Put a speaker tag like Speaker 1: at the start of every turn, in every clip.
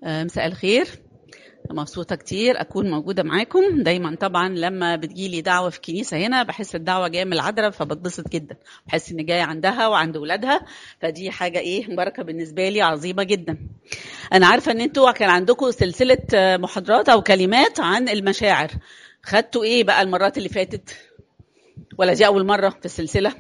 Speaker 1: آه، مساء الخير مبسوطة كتير أكون موجودة معاكم دايما طبعا لما بتجيلي دعوة في الكنيسة هنا بحس الدعوة جاية من العذراء فبتبسط جدا بحس إن جاية عندها وعند ولادها فدي حاجة إيه بركة بالنسبة لي عظيمة جدا أنا عارفة إن أنتوا كان عندكم سلسلة آه، محاضرات أو كلمات عن المشاعر خدتوا إيه بقى المرات اللي فاتت ولا دي أول مرة في السلسلة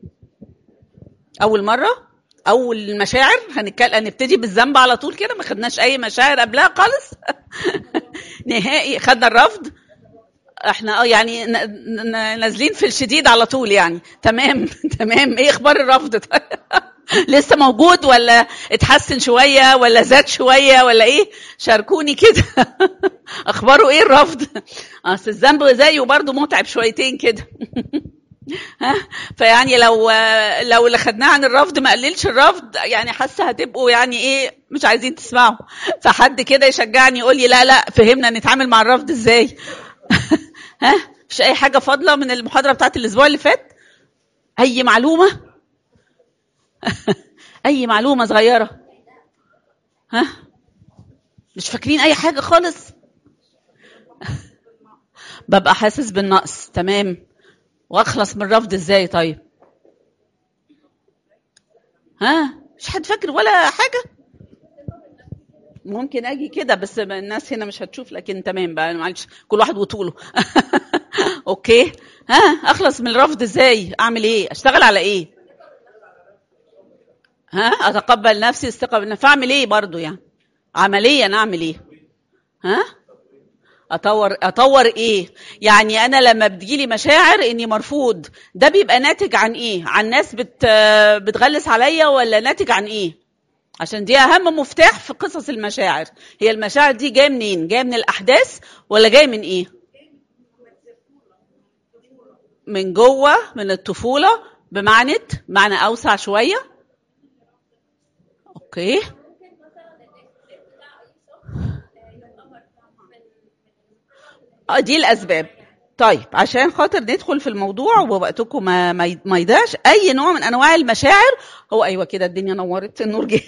Speaker 1: أول مرة اول المشاعر هنتكلم هنبتدي بالذنب على طول كده ما خدناش اي مشاعر قبلها خالص نهائي خدنا الرفض احنا اه يعني ن- ن- نازلين في الشديد على طول يعني تمام تمام ايه اخبار الرفض طيب؟ لسه موجود ولا اتحسن شويه ولا زاد شويه ولا ايه شاركوني كده اخباره ايه الرفض اصل الذنب زيه برضه متعب شويتين كده ها فيعني لو لو اللي خدناه عن الرفض ما قللش الرفض يعني حاسه هتبقوا يعني ايه مش عايزين تسمعوا فحد كده يشجعني يقول لي لا لا فهمنا نتعامل مع الرفض ازاي ها مش اي حاجه فاضله من المحاضره بتاعت الاسبوع اللي فات اي معلومه اي معلومه صغيره ها مش فاكرين اي حاجه خالص ببقى حاسس بالنقص تمام واخلص من الرفض ازاي طيب ها مش حد فاكر ولا حاجه ممكن اجي كده بس الناس هنا مش هتشوف لكن تمام بقى معلش كل واحد وطوله اوكي ها اخلص من الرفض ازاي اعمل ايه اشتغل على ايه ها اتقبل نفسي استقبل بالنفس فاعمل ايه برضو يعني عمليا اعمل ايه ها اطور اطور ايه يعني انا لما بتجيلي مشاعر اني مرفوض ده بيبقى ناتج عن ايه عن ناس بت بتغلس عليا ولا ناتج عن ايه عشان دي اهم مفتاح في قصص المشاعر هي المشاعر دي جايه منين جايه من الاحداث ولا جايه من ايه من جوه من الطفوله بمعنى معنى اوسع شويه اوكي اه دي الاسباب طيب عشان خاطر ندخل في الموضوع ووقتكم ما ما ي- ما يضيعش اي نوع من انواع المشاعر هو ايوه كده الدنيا نورت النور جه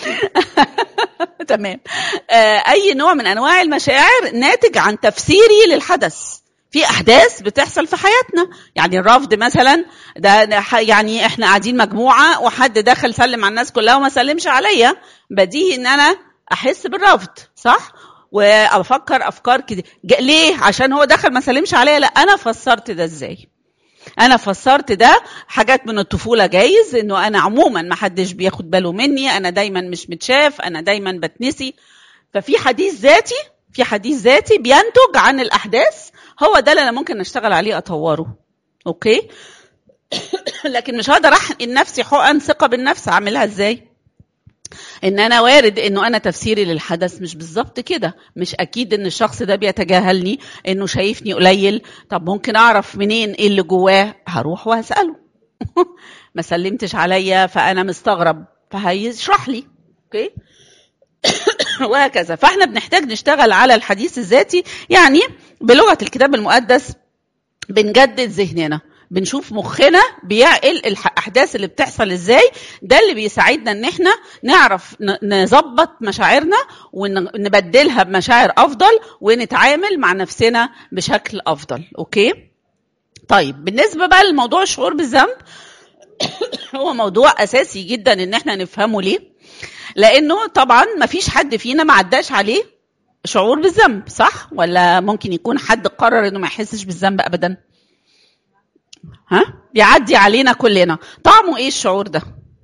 Speaker 1: تمام آه، اي نوع من انواع المشاعر ناتج عن تفسيري للحدث في احداث بتحصل في حياتنا يعني الرفض مثلا ده ده ح- يعني احنا قاعدين مجموعه وحد دخل سلم على الناس كلها وما سلمش عليا بديهي ان انا احس بالرفض صح وافكر افكار كده ج- ليه عشان هو دخل ما سلمش عليا لا انا فسرت ده ازاي انا فسرت ده حاجات من الطفوله جايز انه انا عموما ما حدش بياخد باله مني انا دايما مش متشاف انا دايما بتنسي ففي حديث ذاتي في حديث ذاتي بينتج عن الاحداث هو ده اللي انا ممكن اشتغل عليه اطوره اوكي لكن مش هقدر احقن نفسي حقن ثقه بالنفس اعملها ازاي ان انا وارد انه انا تفسيري للحدث مش بالظبط كده مش اكيد ان الشخص ده بيتجاهلني انه شايفني قليل طب ممكن اعرف منين ايه اللي جواه هروح وهساله ما سلمتش عليا فانا مستغرب فهيشرح لي اوكي وهكذا فاحنا بنحتاج نشتغل على الحديث الذاتي يعني بلغه الكتاب المقدس بنجدد ذهننا بنشوف مخنا بيعقل الاحداث اللي بتحصل ازاي ده اللي بيساعدنا ان احنا نعرف ن- نظبط مشاعرنا ونبدلها بمشاعر افضل ونتعامل مع نفسنا بشكل افضل اوكي طيب بالنسبه بقى لموضوع الشعور بالذنب هو موضوع اساسي جدا ان احنا نفهمه ليه لانه طبعا ما فيش حد فينا ما عداش عليه شعور بالذنب صح ولا ممكن يكون حد قرر انه ما يحسش بالذنب ابدا ها بيعدي علينا كلنا طعمه ايه الشعور ده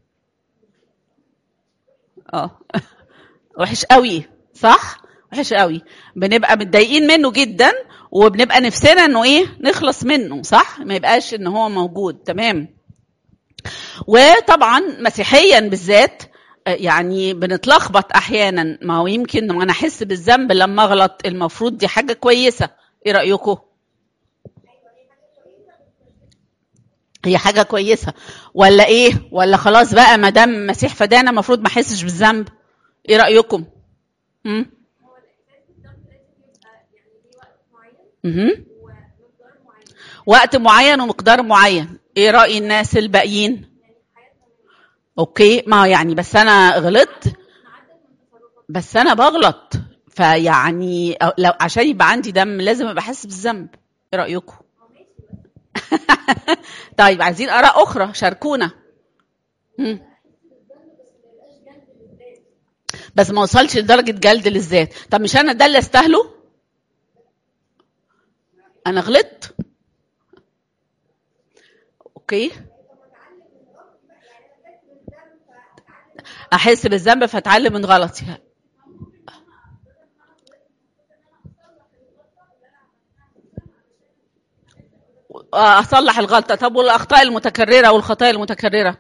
Speaker 1: اه وحش قوي صح وحش قوي بنبقى متضايقين منه جدا وبنبقى نفسنا انه ايه نخلص منه صح ما يبقاش ان هو موجود تمام وطبعا مسيحيا بالذات آه، يعني بنتلخبط احيانا ما هو يمكن وانا احس بالذنب لما اغلط المفروض دي حاجه كويسه ايه رايكم هي حاجه كويسه ولا ايه ولا خلاص بقى ما دام المسيح فدانا المفروض ما احسش بالذنب ايه رايكم هم؟ مهم. وقت معين ومقدار معين ايه راي الناس الباقيين اوكي ما هو يعني بس انا غلطت بس انا بغلط فيعني لو عشان يبقى عندي دم لازم ابقى احس بالذنب ايه رايكم طيب عايزين اراء اخرى شاركونا مم. بس ما وصلش لدرجه جلد للذات طب مش انا ده اللي استاهله انا غلطت اوكي احس بالذنب فاتعلم من غلطي اصلح الغلطه طب والاخطاء المتكرره والخطايا المتكرره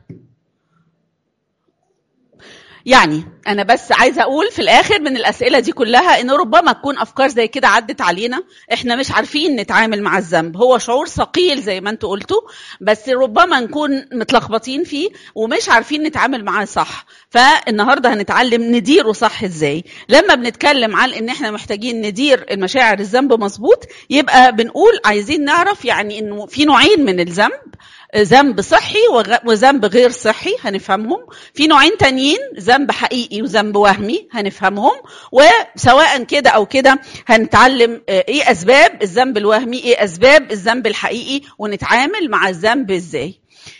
Speaker 1: يعني انا بس عايزه اقول في الاخر من الاسئله دي كلها ان ربما تكون افكار زي كده عدت علينا احنا مش عارفين نتعامل مع الذنب هو شعور ثقيل زي ما انتوا قلتوا بس ربما نكون متلخبطين فيه ومش عارفين نتعامل معاه صح فالنهارده هنتعلم نديره صح ازاي لما بنتكلم عن ان احنا محتاجين ندير المشاعر الذنب مظبوط يبقى بنقول عايزين نعرف يعني انه في نوعين من الذنب ذنب صحي وذنب غير صحي هنفهمهم في نوعين تانيين ذنب حقيقي وذنب وهمي هنفهمهم وسواء كده او كده هنتعلم ايه اسباب الذنب الوهمي ايه اسباب الذنب الحقيقي ونتعامل مع الذنب ازاي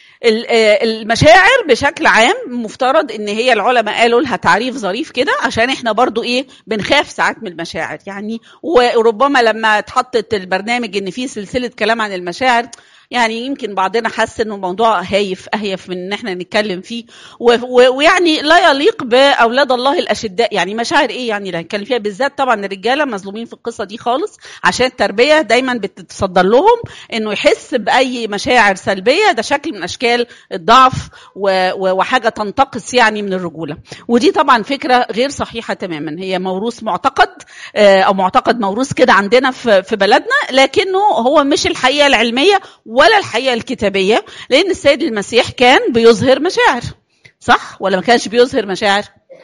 Speaker 1: المشاعر بشكل عام مفترض ان هي العلماء قالوا لها تعريف ظريف كده عشان احنا برضو ايه بنخاف ساعات من المشاعر يعني وربما لما اتحطت البرنامج ان فيه سلسله كلام عن المشاعر يعني يمكن بعضنا حس انه الموضوع هايف اهيف من ان احنا نتكلم فيه ويعني لا يليق باولاد الله الاشداء يعني مشاعر ايه يعني اللي هنتكلم فيها بالذات طبعا الرجاله مظلومين في القصه دي خالص عشان التربيه دايما بتتصدر لهم انه يحس باي مشاعر سلبيه ده شكل من اشكال الضعف وحاجه تنتقص يعني من الرجوله ودي طبعا فكره غير صحيحه تماما هي موروث معتقد او معتقد موروث كده عندنا في بلدنا لكنه هو مش الحقيقه العلميه ولا الحقيقه الكتابيه لان السيد المسيح كان بيظهر مشاعر صح ولا ما كانش بيظهر مشاعر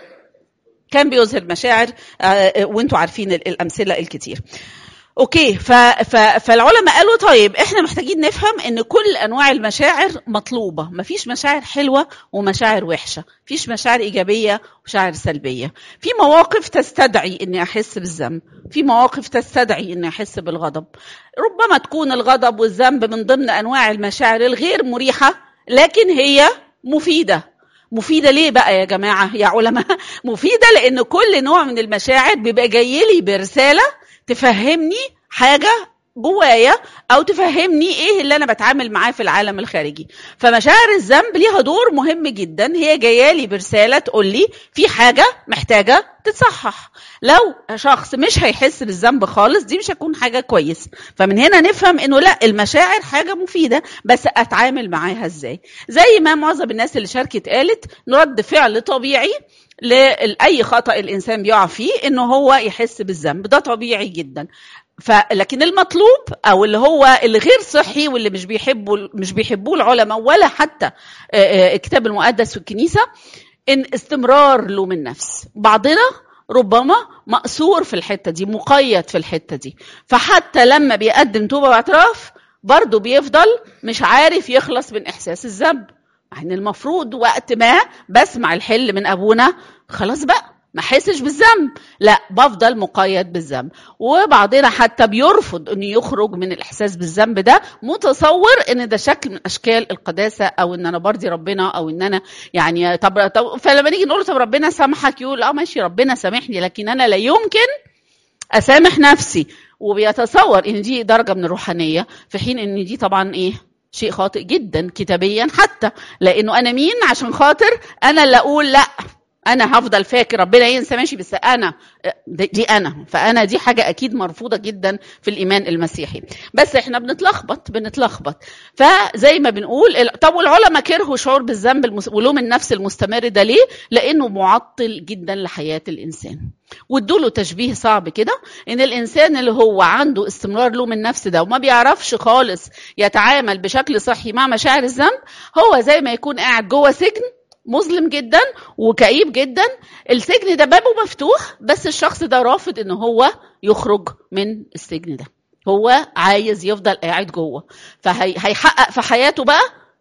Speaker 1: كان بيظهر مشاعر وانتوا عارفين الامثله الكتير اوكي ف... ف... فالعلماء قالوا طيب احنا محتاجين نفهم ان كل انواع المشاعر مطلوبه مفيش مشاعر حلوه ومشاعر وحشه مفيش مشاعر ايجابيه ومشاعر سلبيه في مواقف تستدعي اني احس بالذنب في مواقف تستدعي اني احس بالغضب ربما تكون الغضب والذنب من ضمن انواع المشاعر الغير مريحه لكن هي مفيده مفيدة ليه بقى يا جماعة يا علماء مفيدة لأن كل نوع من المشاعر بيبقى جاي لي برسالة تفهمني حاجة جوايا او تفهمني ايه اللي انا بتعامل معاه في العالم الخارجي فمشاعر الذنب ليها دور مهم جدا هي جايه لي برساله تقول لي في حاجه محتاجه تتصحح لو شخص مش هيحس بالذنب خالص دي مش هتكون حاجه كويسه فمن هنا نفهم انه لا المشاعر حاجه مفيده بس اتعامل معاها ازاي زي ما معظم الناس اللي شاركت قالت رد فعل طبيعي لاي خطا الانسان بيقع فيه انه هو يحس بالذنب ده طبيعي جدا فلكن المطلوب او اللي هو الغير صحي واللي مش بيحبوا مش بيحبوه العلماء ولا حتى الكتاب المقدس في الكنيسه ان استمرار لوم النفس بعضنا ربما مقصور في الحته دي مقيد في الحته دي فحتى لما بيقدم توبه واعتراف برضه بيفضل مش عارف يخلص من احساس الذنب مع ان المفروض وقت ما بسمع الحل من ابونا خلاص بقى ما احسش بالذنب لا بفضل مقيد بالذنب وبعضنا حتى بيرفض انه يخرج من الاحساس بالذنب ده متصور ان ده شكل من اشكال القداسه او ان انا برضي ربنا او ان انا يعني طب, طب فلما نيجي نقول طب ربنا سامحك يقول اه ماشي ربنا سامحني لكن انا لا يمكن اسامح نفسي وبيتصور ان دي درجه من الروحانيه في حين ان دي طبعا ايه شيء خاطئ جدا كتابيا حتى لانه انا مين عشان خاطر انا اللي اقول لا انا هفضل فاكر ربنا ينسى ماشي بس انا دي انا فانا دي حاجه اكيد مرفوضه جدا في الايمان المسيحي بس احنا بنتلخبط بنتلخبط فزي ما بنقول طب والعلماء كرهوا شعور بالذنب المس... ولوم النفس المستمر ده ليه لانه معطل جدا لحياه الانسان وادوا له تشبيه صعب كده ان الانسان اللي هو عنده استمرار لوم النفس ده وما بيعرفش خالص يتعامل بشكل صحي مع مشاعر الذنب هو زي ما يكون قاعد جوه سجن مظلم جدا وكئيب جدا السجن ده بابه مفتوح بس الشخص ده رافض ان هو يخرج من السجن ده هو عايز يفضل قاعد جوه فهيحقق في حياته بقى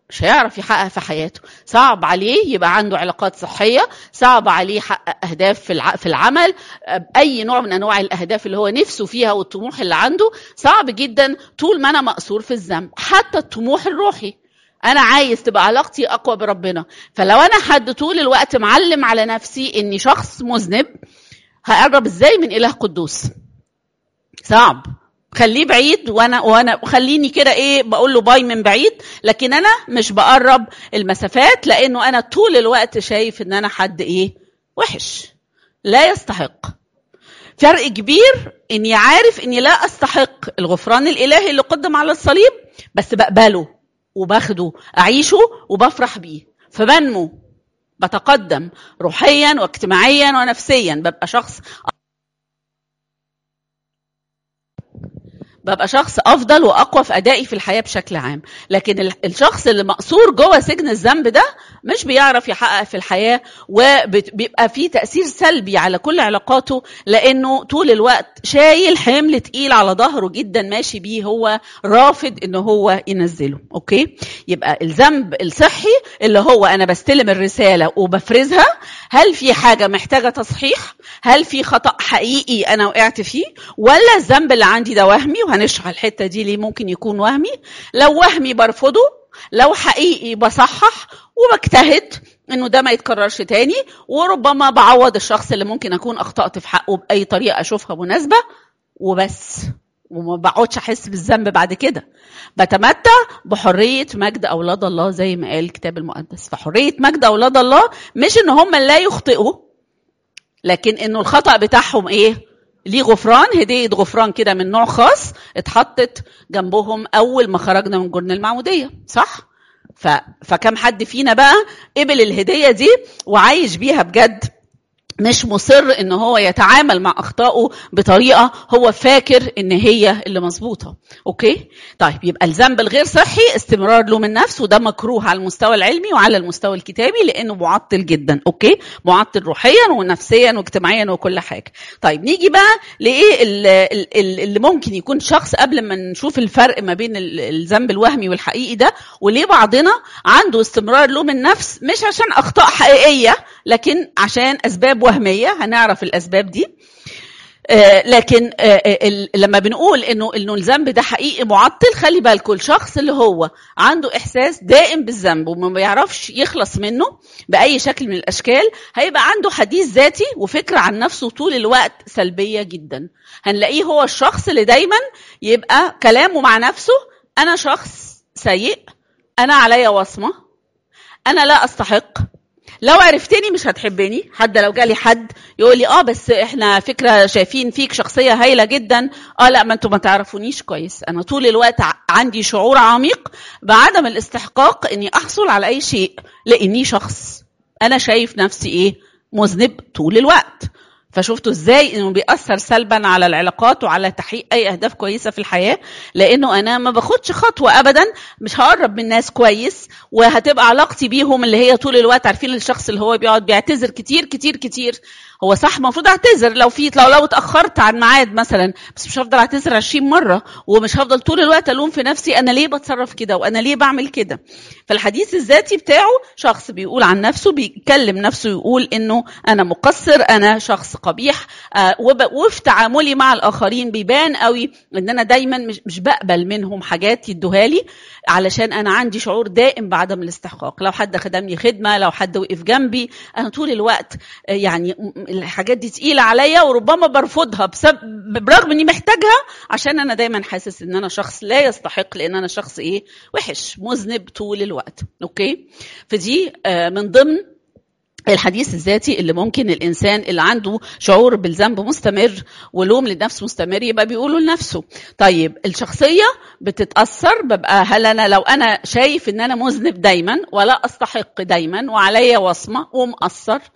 Speaker 1: مش هيعرف يحقق في حياته صعب عليه يبقى عنده علاقات صحية صعب عليه يحقق أهداف في الع- في العمل أي نوع من أنواع الأهداف اللي هو نفسه فيها والطموح اللي عنده صعب جدا طول ما أنا مقصور في الذنب حتى الطموح الروحي أنا عايز تبقى علاقتي أقوى بربنا فلو أنا حد طول الوقت معلم على نفسي إني شخص مذنب هقرب إزاي من إله قدوس صعب خليه بعيد وانا وانا خليني كده ايه بقول له باي من بعيد لكن انا مش بقرب المسافات لانه انا طول الوقت شايف ان انا حد ايه وحش لا يستحق فرق كبير اني عارف اني لا استحق الغفران الالهي اللي قدم على الصليب بس بقبله وباخده اعيشه وبفرح بيه فبنمو بتقدم روحيا واجتماعيا ونفسيا ببقى شخص ببقى شخص افضل واقوى في ادائي في الحياه بشكل عام لكن ال- الشخص اللي مقصور جوه سجن الذنب ده مش بيعرف يحقق في الحياه وبيبقى فيه تاثير سلبي على كل علاقاته لانه طول الوقت شايل حمل تقيل على ظهره جدا ماشي بيه هو رافض ان هو ينزله اوكي يبقى الذنب الصحي اللي هو انا بستلم الرساله وبفرزها هل في حاجه محتاجه تصحيح هل في خطا حقيقي انا وقعت فيه ولا الذنب اللي عندي ده وهمي وهنشرح الحته دي ليه ممكن يكون وهمي لو وهمي برفضه لو حقيقي بصحح وبجتهد انه ده ما يتكررش تاني وربما بعوض الشخص اللي ممكن اكون اخطات في حقه باي طريقه اشوفها مناسبه وبس وما بقعدش احس بالذنب بعد كده بتمتع بحريه مجد اولاد الله زي ما قال الكتاب المقدس فحريه مجد اولاد الله مش ان هم لا يخطئوا لكن انه الخطا بتاعهم ايه ليه غفران هديه غفران كده من نوع خاص اتحطت جنبهم اول ما خرجنا من جرن المعموديه صح ف... فكم حد فينا بقى قبل الهديه دي وعايش بيها بجد مش مصر ان هو يتعامل مع اخطائه بطريقه هو فاكر ان هي اللي مظبوطه اوكي طيب يبقى الذنب الغير صحي استمرار له من نفس وده مكروه على المستوى العلمي وعلى المستوى الكتابي لانه معطل جدا اوكي معطل روحيا ونفسيا واجتماعيا وكل حاجه طيب نيجي بقى لايه ال- ال- ال- اللي ممكن يكون شخص قبل ما نشوف الفرق ما بين ال- الذنب الوهمي والحقيقي ده وليه بعضنا عنده استمرار له من نفس مش عشان اخطاء حقيقيه لكن عشان اسباب وهميه هنعرف الاسباب دي آه، لكن آه، آه، ال- لما بنقول انه انه الذنب ده حقيقي معطل خلي بالكم الشخص اللي هو عنده احساس دائم بالذنب وما بيعرفش يخلص منه باي شكل من الاشكال هيبقى عنده حديث ذاتي وفكره عن نفسه طول الوقت سلبيه جدا هنلاقيه هو الشخص اللي دايما يبقى كلامه مع نفسه انا شخص سيء انا عليا وصمه انا لا استحق لو عرفتني مش هتحبني حتى لو جالي حد يقول لي اه بس احنا فكره شايفين فيك شخصيه هايله جدا اه لا ما انتوا ما تعرفونيش كويس انا طول الوقت ع- عندي شعور عميق بعدم الاستحقاق اني احصل على اي شيء لاني شخص انا شايف نفسي ايه مذنب طول الوقت فشفتوا ازاي انه بيأثر سلبا على العلاقات وعلى تحقيق اي اهداف كويسه في الحياه لانه انا ما باخدش خطوه ابدا مش هقرب من الناس كويس وهتبقى علاقتي بيهم اللي هي طول الوقت عارفين الشخص اللي هو بيقعد بيعتذر كتير كتير كتير هو صح المفروض اعتذر لو في لو لو اتاخرت عن ميعاد مثلا بس مش هفضل اعتذر 20 مره ومش هفضل طول الوقت الوم في نفسي انا ليه بتصرف كده وانا ليه بعمل كده فالحديث الذاتي بتاعه شخص بيقول عن نفسه بيكلم نفسه يقول انه انا مقصر انا شخص قبيح آه وب- وفي تعاملي مع الاخرين بيبان قوي ان انا دايما مش, مش بقبل منهم حاجات يدوها لي علشان انا عندي شعور دائم بعدم الاستحقاق لو حد خدمني خدمه لو حد وقف جنبي انا طول الوقت آه، يعني م- الحاجات دي تقيله عليا وربما برفضها بسبب برغم اني محتاجها عشان انا دايما حاسس ان انا شخص لا يستحق لان انا شخص ايه وحش مذنب طول الوقت اوكي فدي آه، من ضمن الحديث الذاتي اللي ممكن الانسان اللي عنده شعور بالذنب مستمر ولوم للنفس مستمر يبقى بيقوله لنفسه طيب الشخصيه بتتاثر ببقى هل انا لو انا شايف ان انا مذنب دايما ولا استحق دايما وعليا وصمه ومقصر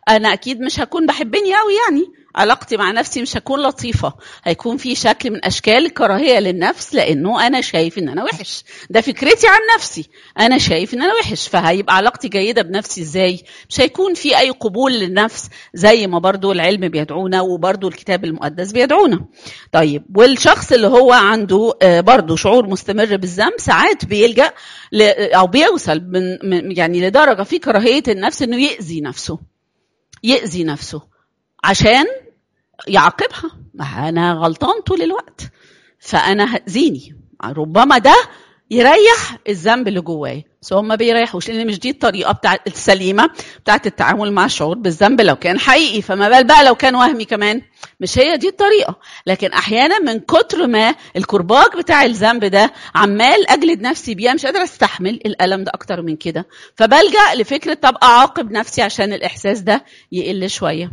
Speaker 1: انا اكيد مش هكون بحبني قوي يعني علاقتي مع نفسي مش هتكون لطيفة هيكون في شكل من أشكال الكراهية للنفس لأنه أنا شايف إن أنا وحش ده فكرتي عن نفسي أنا شايف إن أنا وحش فهيبقى علاقتي جيدة بنفسي إزاي مش هيكون في أي قبول للنفس زي ما برضو العلم بيدعونا وبرضو الكتاب المقدس بيدعونا طيب والشخص اللي هو عنده برضو شعور مستمر بالذنب ساعات بيلجأ أو بيوصل من يعني لدرجة في كراهية النفس إنه يأذي نفسه يأذي نفسه عشان يعاقبها ما انا غلطان طول الوقت فانا هاذيني ربما ده يريح الذنب اللي جوايا بس هو ما بيريحوش لان مش دي الطريقه بتاعت السليمه بتاعت التعامل مع الشعور بالذنب لو كان حقيقي فما بال بقى لو كان وهمي كمان مش هي دي الطريقه لكن احيانا من كتر ما الكرباج بتاع الذنب ده عمال اجلد نفسي بيها مش قادره استحمل الالم ده اكتر من كده فبلجا لفكره طب اعاقب نفسي عشان الاحساس ده يقل شويه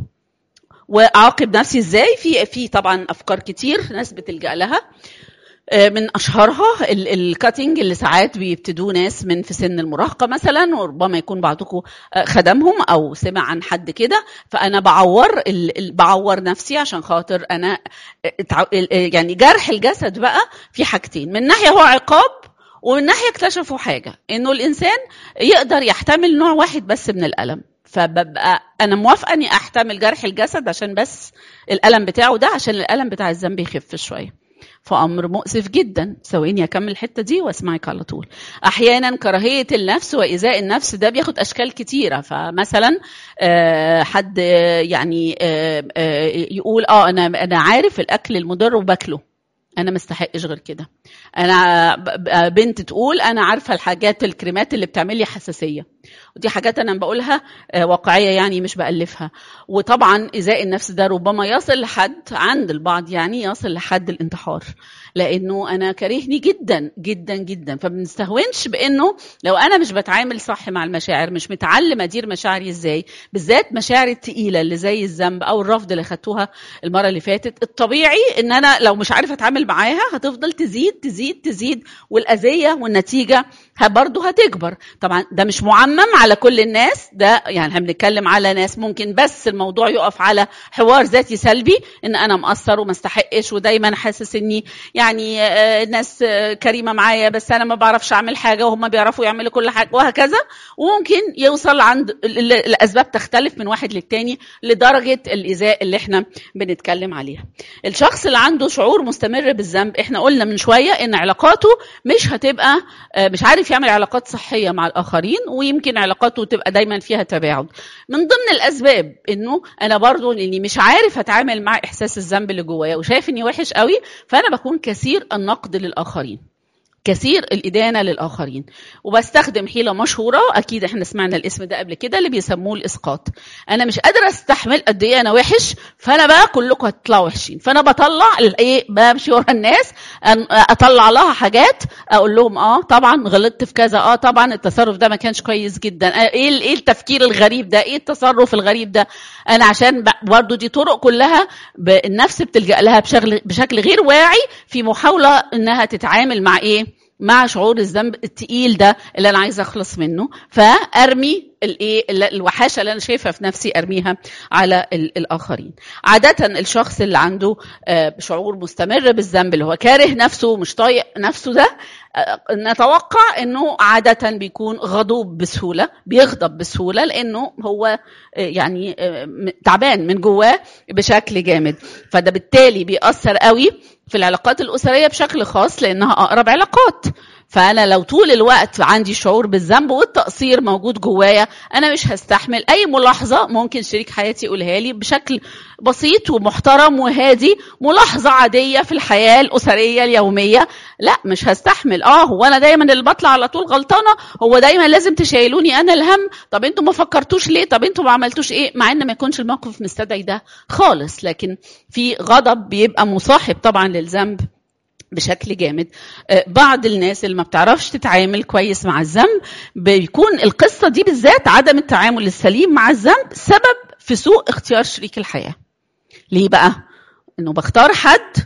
Speaker 1: واعاقب نفسي ازاي في في طبعا افكار كتير ناس بتلجا لها من اشهرها الكاتنج اللي ساعات بيبتدوه ناس من في سن المراهقه مثلا وربما يكون بعضكم خدمهم او سمع عن حد كده فانا بعور بعور نفسي عشان خاطر انا يعني جرح الجسد بقى في حاجتين من ناحيه هو عقاب ومن ناحيه اكتشفوا حاجه انه الانسان يقدر يحتمل نوع واحد بس من الالم فببقى انا موافقه اني احتمل جرح الجسد عشان بس الالم بتاعه ده عشان الالم بتاع الذنب يخف شويه فامر مؤسف جدا ثواني اكمل الحته دي واسمعك على طول احيانا كراهيه النفس وايذاء النفس ده بياخد اشكال كتيره فمثلا حد يعني يقول اه انا انا عارف الاكل المضر وباكله انا ما استحقش غير كده انا بنت تقول انا عارفه الحاجات الكريمات اللي بتعمل لي حساسيه ودي حاجات انا بقولها واقعيه يعني مش بالفها وطبعا ايذاء النفس ده ربما يصل لحد عند البعض يعني يصل لحد الانتحار لانه انا كارهني جدا جدا جدا فبنستهونش بانه لو انا مش بتعامل صح مع المشاعر مش متعلم ادير مشاعري ازاي بالذات مشاعر التقيله اللي زي الذنب او الرفض اللي خدتوها المره اللي فاتت الطبيعي ان انا لو مش عارفه اتعامل معاها هتفضل تزيد تزيد تزيد والاذيه والنتيجه برضه هتكبر طبعا ده مش معمم على كل الناس ده يعني احنا بنتكلم على ناس ممكن بس الموضوع يقف على حوار ذاتي سلبي ان انا مقصر وما استحقش ودايما حاسس اني يعني الناس كريمه معايا بس انا ما بعرفش اعمل حاجه وهم بيعرفوا يعملوا كل حاجه وهكذا وممكن يوصل عند الاسباب تختلف من واحد للتاني لدرجه الايذاء اللي احنا بنتكلم عليها الشخص اللي عنده شعور مستمر بالذنب احنا قلنا من شويه ان علاقاته مش هتبقى مش عارف يعمل علاقات صحيه مع الاخرين ويمكن علاقاته تبقى دايما فيها تباعد من ضمن الاسباب انه انا برضو اني مش عارف اتعامل مع احساس الذنب اللي جوايا وشايف اني وحش قوي فانا بكون كثير النقد للاخرين كثير الإدانة للآخرين وبستخدم حيلة مشهورة أكيد إحنا سمعنا الاسم ده قبل كده اللي بيسموه الإسقاط أنا مش قادرة أستحمل قد إيه أنا وحش فأنا بقى كلكم هتطلعوا وحشين فأنا بطلع الإيه بمشي ورا الناس أطلع لها حاجات أقول لهم أه طبعا غلطت في كذا أه طبعا التصرف ده ما كانش كويس جدا إيه إيه التفكير الغريب ده إيه التصرف الغريب ده أنا عشان برضو دي طرق كلها النفس بتلجأ لها بشكل بشكل غير واعي في محاولة إنها تتعامل مع إيه مع شعور الذنب التقيل ده اللي انا عايزه اخلص منه فارمي الايه الوحاشه اللي انا شايفها في نفسي ارميها على الاخرين عاده الشخص اللي عنده شعور مستمر بالذنب اللي هو كاره نفسه ومش طايق نفسه ده نتوقع انه عاده بيكون غضوب بسهوله بيغضب بسهوله لانه هو يعني تعبان من جواه بشكل جامد فده بالتالي بيأثر قوي في العلاقات الأسرية بشكل خاص لأنها أقرب علاقات فأنا لو طول الوقت عندي شعور بالذنب والتقصير موجود جوايا أنا مش هستحمل أي ملاحظة ممكن شريك حياتي يقولها لي بشكل بسيط ومحترم وهادي ملاحظة عادية في الحياة الأسرية اليومية لا مش هستحمل اه هو أنا دايما اللي بطلع على طول غلطانة هو دايما لازم تشيلوني أنا الهم طب أنتوا ما فكرتوش ليه طب أنتوا ما عملتوش إيه مع إن ما يكونش الموقف مستدعي ده خالص لكن في غضب بيبقى مصاحب طبعا للذنب بشكل جامد بعض الناس اللي ما بتعرفش تتعامل كويس مع الذنب بيكون القصة دي بالذات عدم التعامل السليم مع الذنب سبب في سوء اختيار شريك الحياة ليه بقى؟ انه بختار حد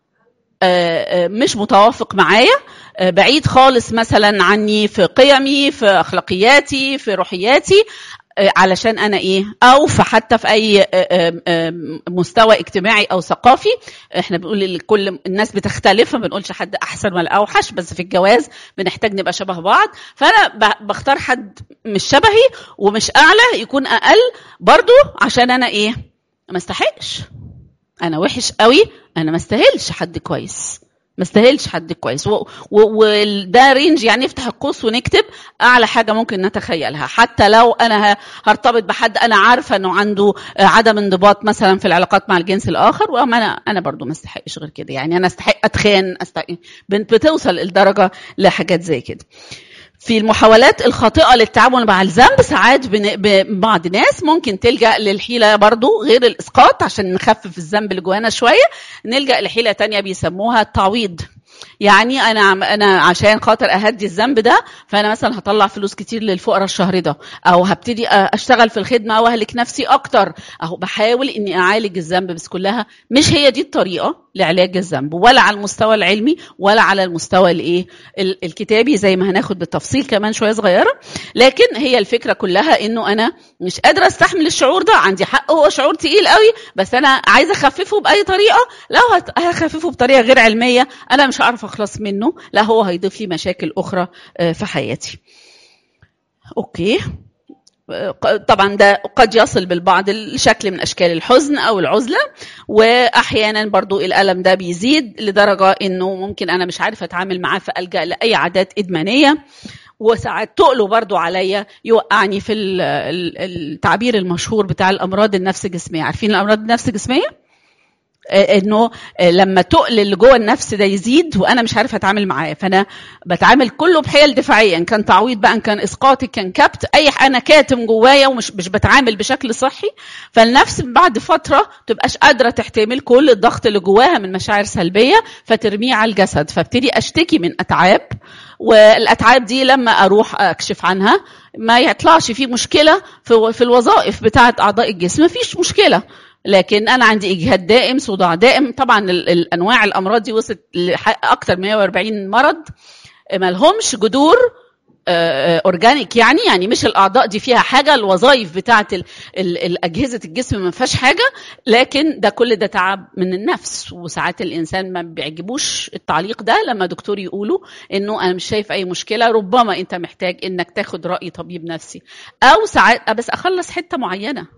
Speaker 1: مش متوافق معايا بعيد خالص مثلا عني في قيمي في اخلاقياتي في روحياتي آه، علشان انا ايه او في حتى في اي آه، آه، مستوى اجتماعي او ثقافي احنا بنقول كل الناس بتختلف ما بنقولش حد احسن ولا اوحش بس في الجواز بنحتاج نبقى شبه بعض فانا بختار حد مش شبهي ومش اعلى يكون اقل برضو عشان انا ايه ما استحقش انا وحش قوي انا ما استاهلش حد كويس ما استاهلش حد كويس وده رينج يعني نفتح القوس ونكتب اعلى حاجه ممكن نتخيلها حتى لو انا هرتبط بحد انا عارفه انه عنده عدم انضباط مثلا في العلاقات مع الجنس الاخر واما انا انا برضو ما استحقش غير كده يعني انا استحق اتخان استحق بتوصل الدرجه لحاجات زي كده في المحاولات الخاطئة للتعامل مع الذنب ساعات بعض الناس ممكن تلجأ للحيلة برضو غير الإسقاط عشان نخفف الذنب اللي جوانا شوية نلجأ لحيلة تانية بيسموها التعويض يعني انا انا عشان خاطر اهدي الذنب ده فانا مثلا هطلع فلوس كتير للفقراء الشهر ده او هبتدي اشتغل في الخدمه واهلك نفسي اكتر اهو بحاول اني اعالج الذنب بس كلها مش هي دي الطريقه لعلاج الذنب ولا على المستوى العلمي ولا على المستوى الايه الكتابي زي ما هناخد بالتفصيل كمان شويه صغيره لكن هي الفكره كلها انه انا مش قادره استحمل الشعور ده عندي حق هو شعور تقيل قوي بس انا عايزه اخففه باي طريقه لو هخففه بطريقه غير علميه انا مش هعرف اخلص منه لا هو هيضيف لي مشاكل اخرى آه، في حياتي اوكي طبعا ده قد يصل بالبعض الشكل من اشكال الحزن او العزله واحيانا برضو الالم ده بيزيد لدرجه انه ممكن انا مش عارفه اتعامل معاه فالجا لاي عادات ادمانيه وساعات تقله برضو عليا يوقعني في التعبير المشهور بتاع الامراض النفس الجسميه عارفين الامراض النفس الجسميه آه، انه آه، لما تقل اللي جوه النفس ده يزيد وانا مش عارفه اتعامل معاه فانا بتعامل كله بحيل دفاعيه ان كان تعويض بقى ان كان اسقاطي كان كبت اي انا كاتم جوايا ومش مش بتعامل بشكل صحي فالنفس بعد فتره تبقاش قادره تحتمل كل الضغط اللي جواها من مشاعر سلبيه فترميه على الجسد فابتدي اشتكي من اتعاب والاتعاب دي لما اروح اكشف عنها ما يطلعش في مشكله في الوظائف بتاعه اعضاء الجسم مفيش مشكله لكن انا عندي اجهاد دائم صداع دائم طبعا الانواع الامراض دي وصلت لاكثر من 140 مرض ما لهمش جذور اورجانيك يعني يعني مش الاعضاء دي فيها حاجه الوظائف بتاعه الاجهزه الجسم ما فيهاش حاجه لكن ده كل ده تعب من النفس وساعات الانسان ما بيعجبوش التعليق ده لما دكتور يقوله انه انا مش شايف اي مشكله ربما انت محتاج انك تاخد راي طبيب نفسي او ساعات بس اخلص حته معينه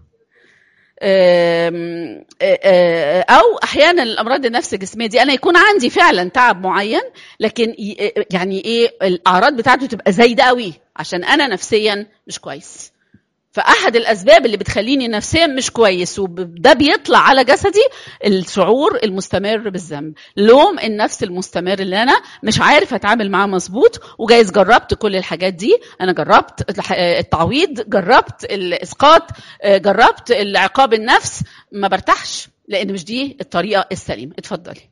Speaker 1: او احيانا الامراض النفس الجسميه دي انا يكون عندي فعلا تعب معين لكن يعني ايه الاعراض بتاعته تبقى زايده قوي عشان انا نفسيا مش كويس فاحد الاسباب اللي بتخليني نفسيا مش كويس وده بيطلع على جسدي الشعور المستمر بالذنب لوم النفس المستمر اللي انا مش عارف اتعامل معاه مظبوط وجايز جربت كل الحاجات دي انا جربت التعويض جربت الاسقاط جربت العقاب النفس ما برتاحش لان مش دي الطريقه السليمه اتفضلي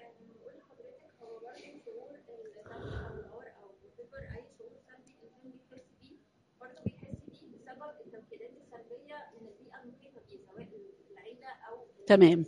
Speaker 1: تمام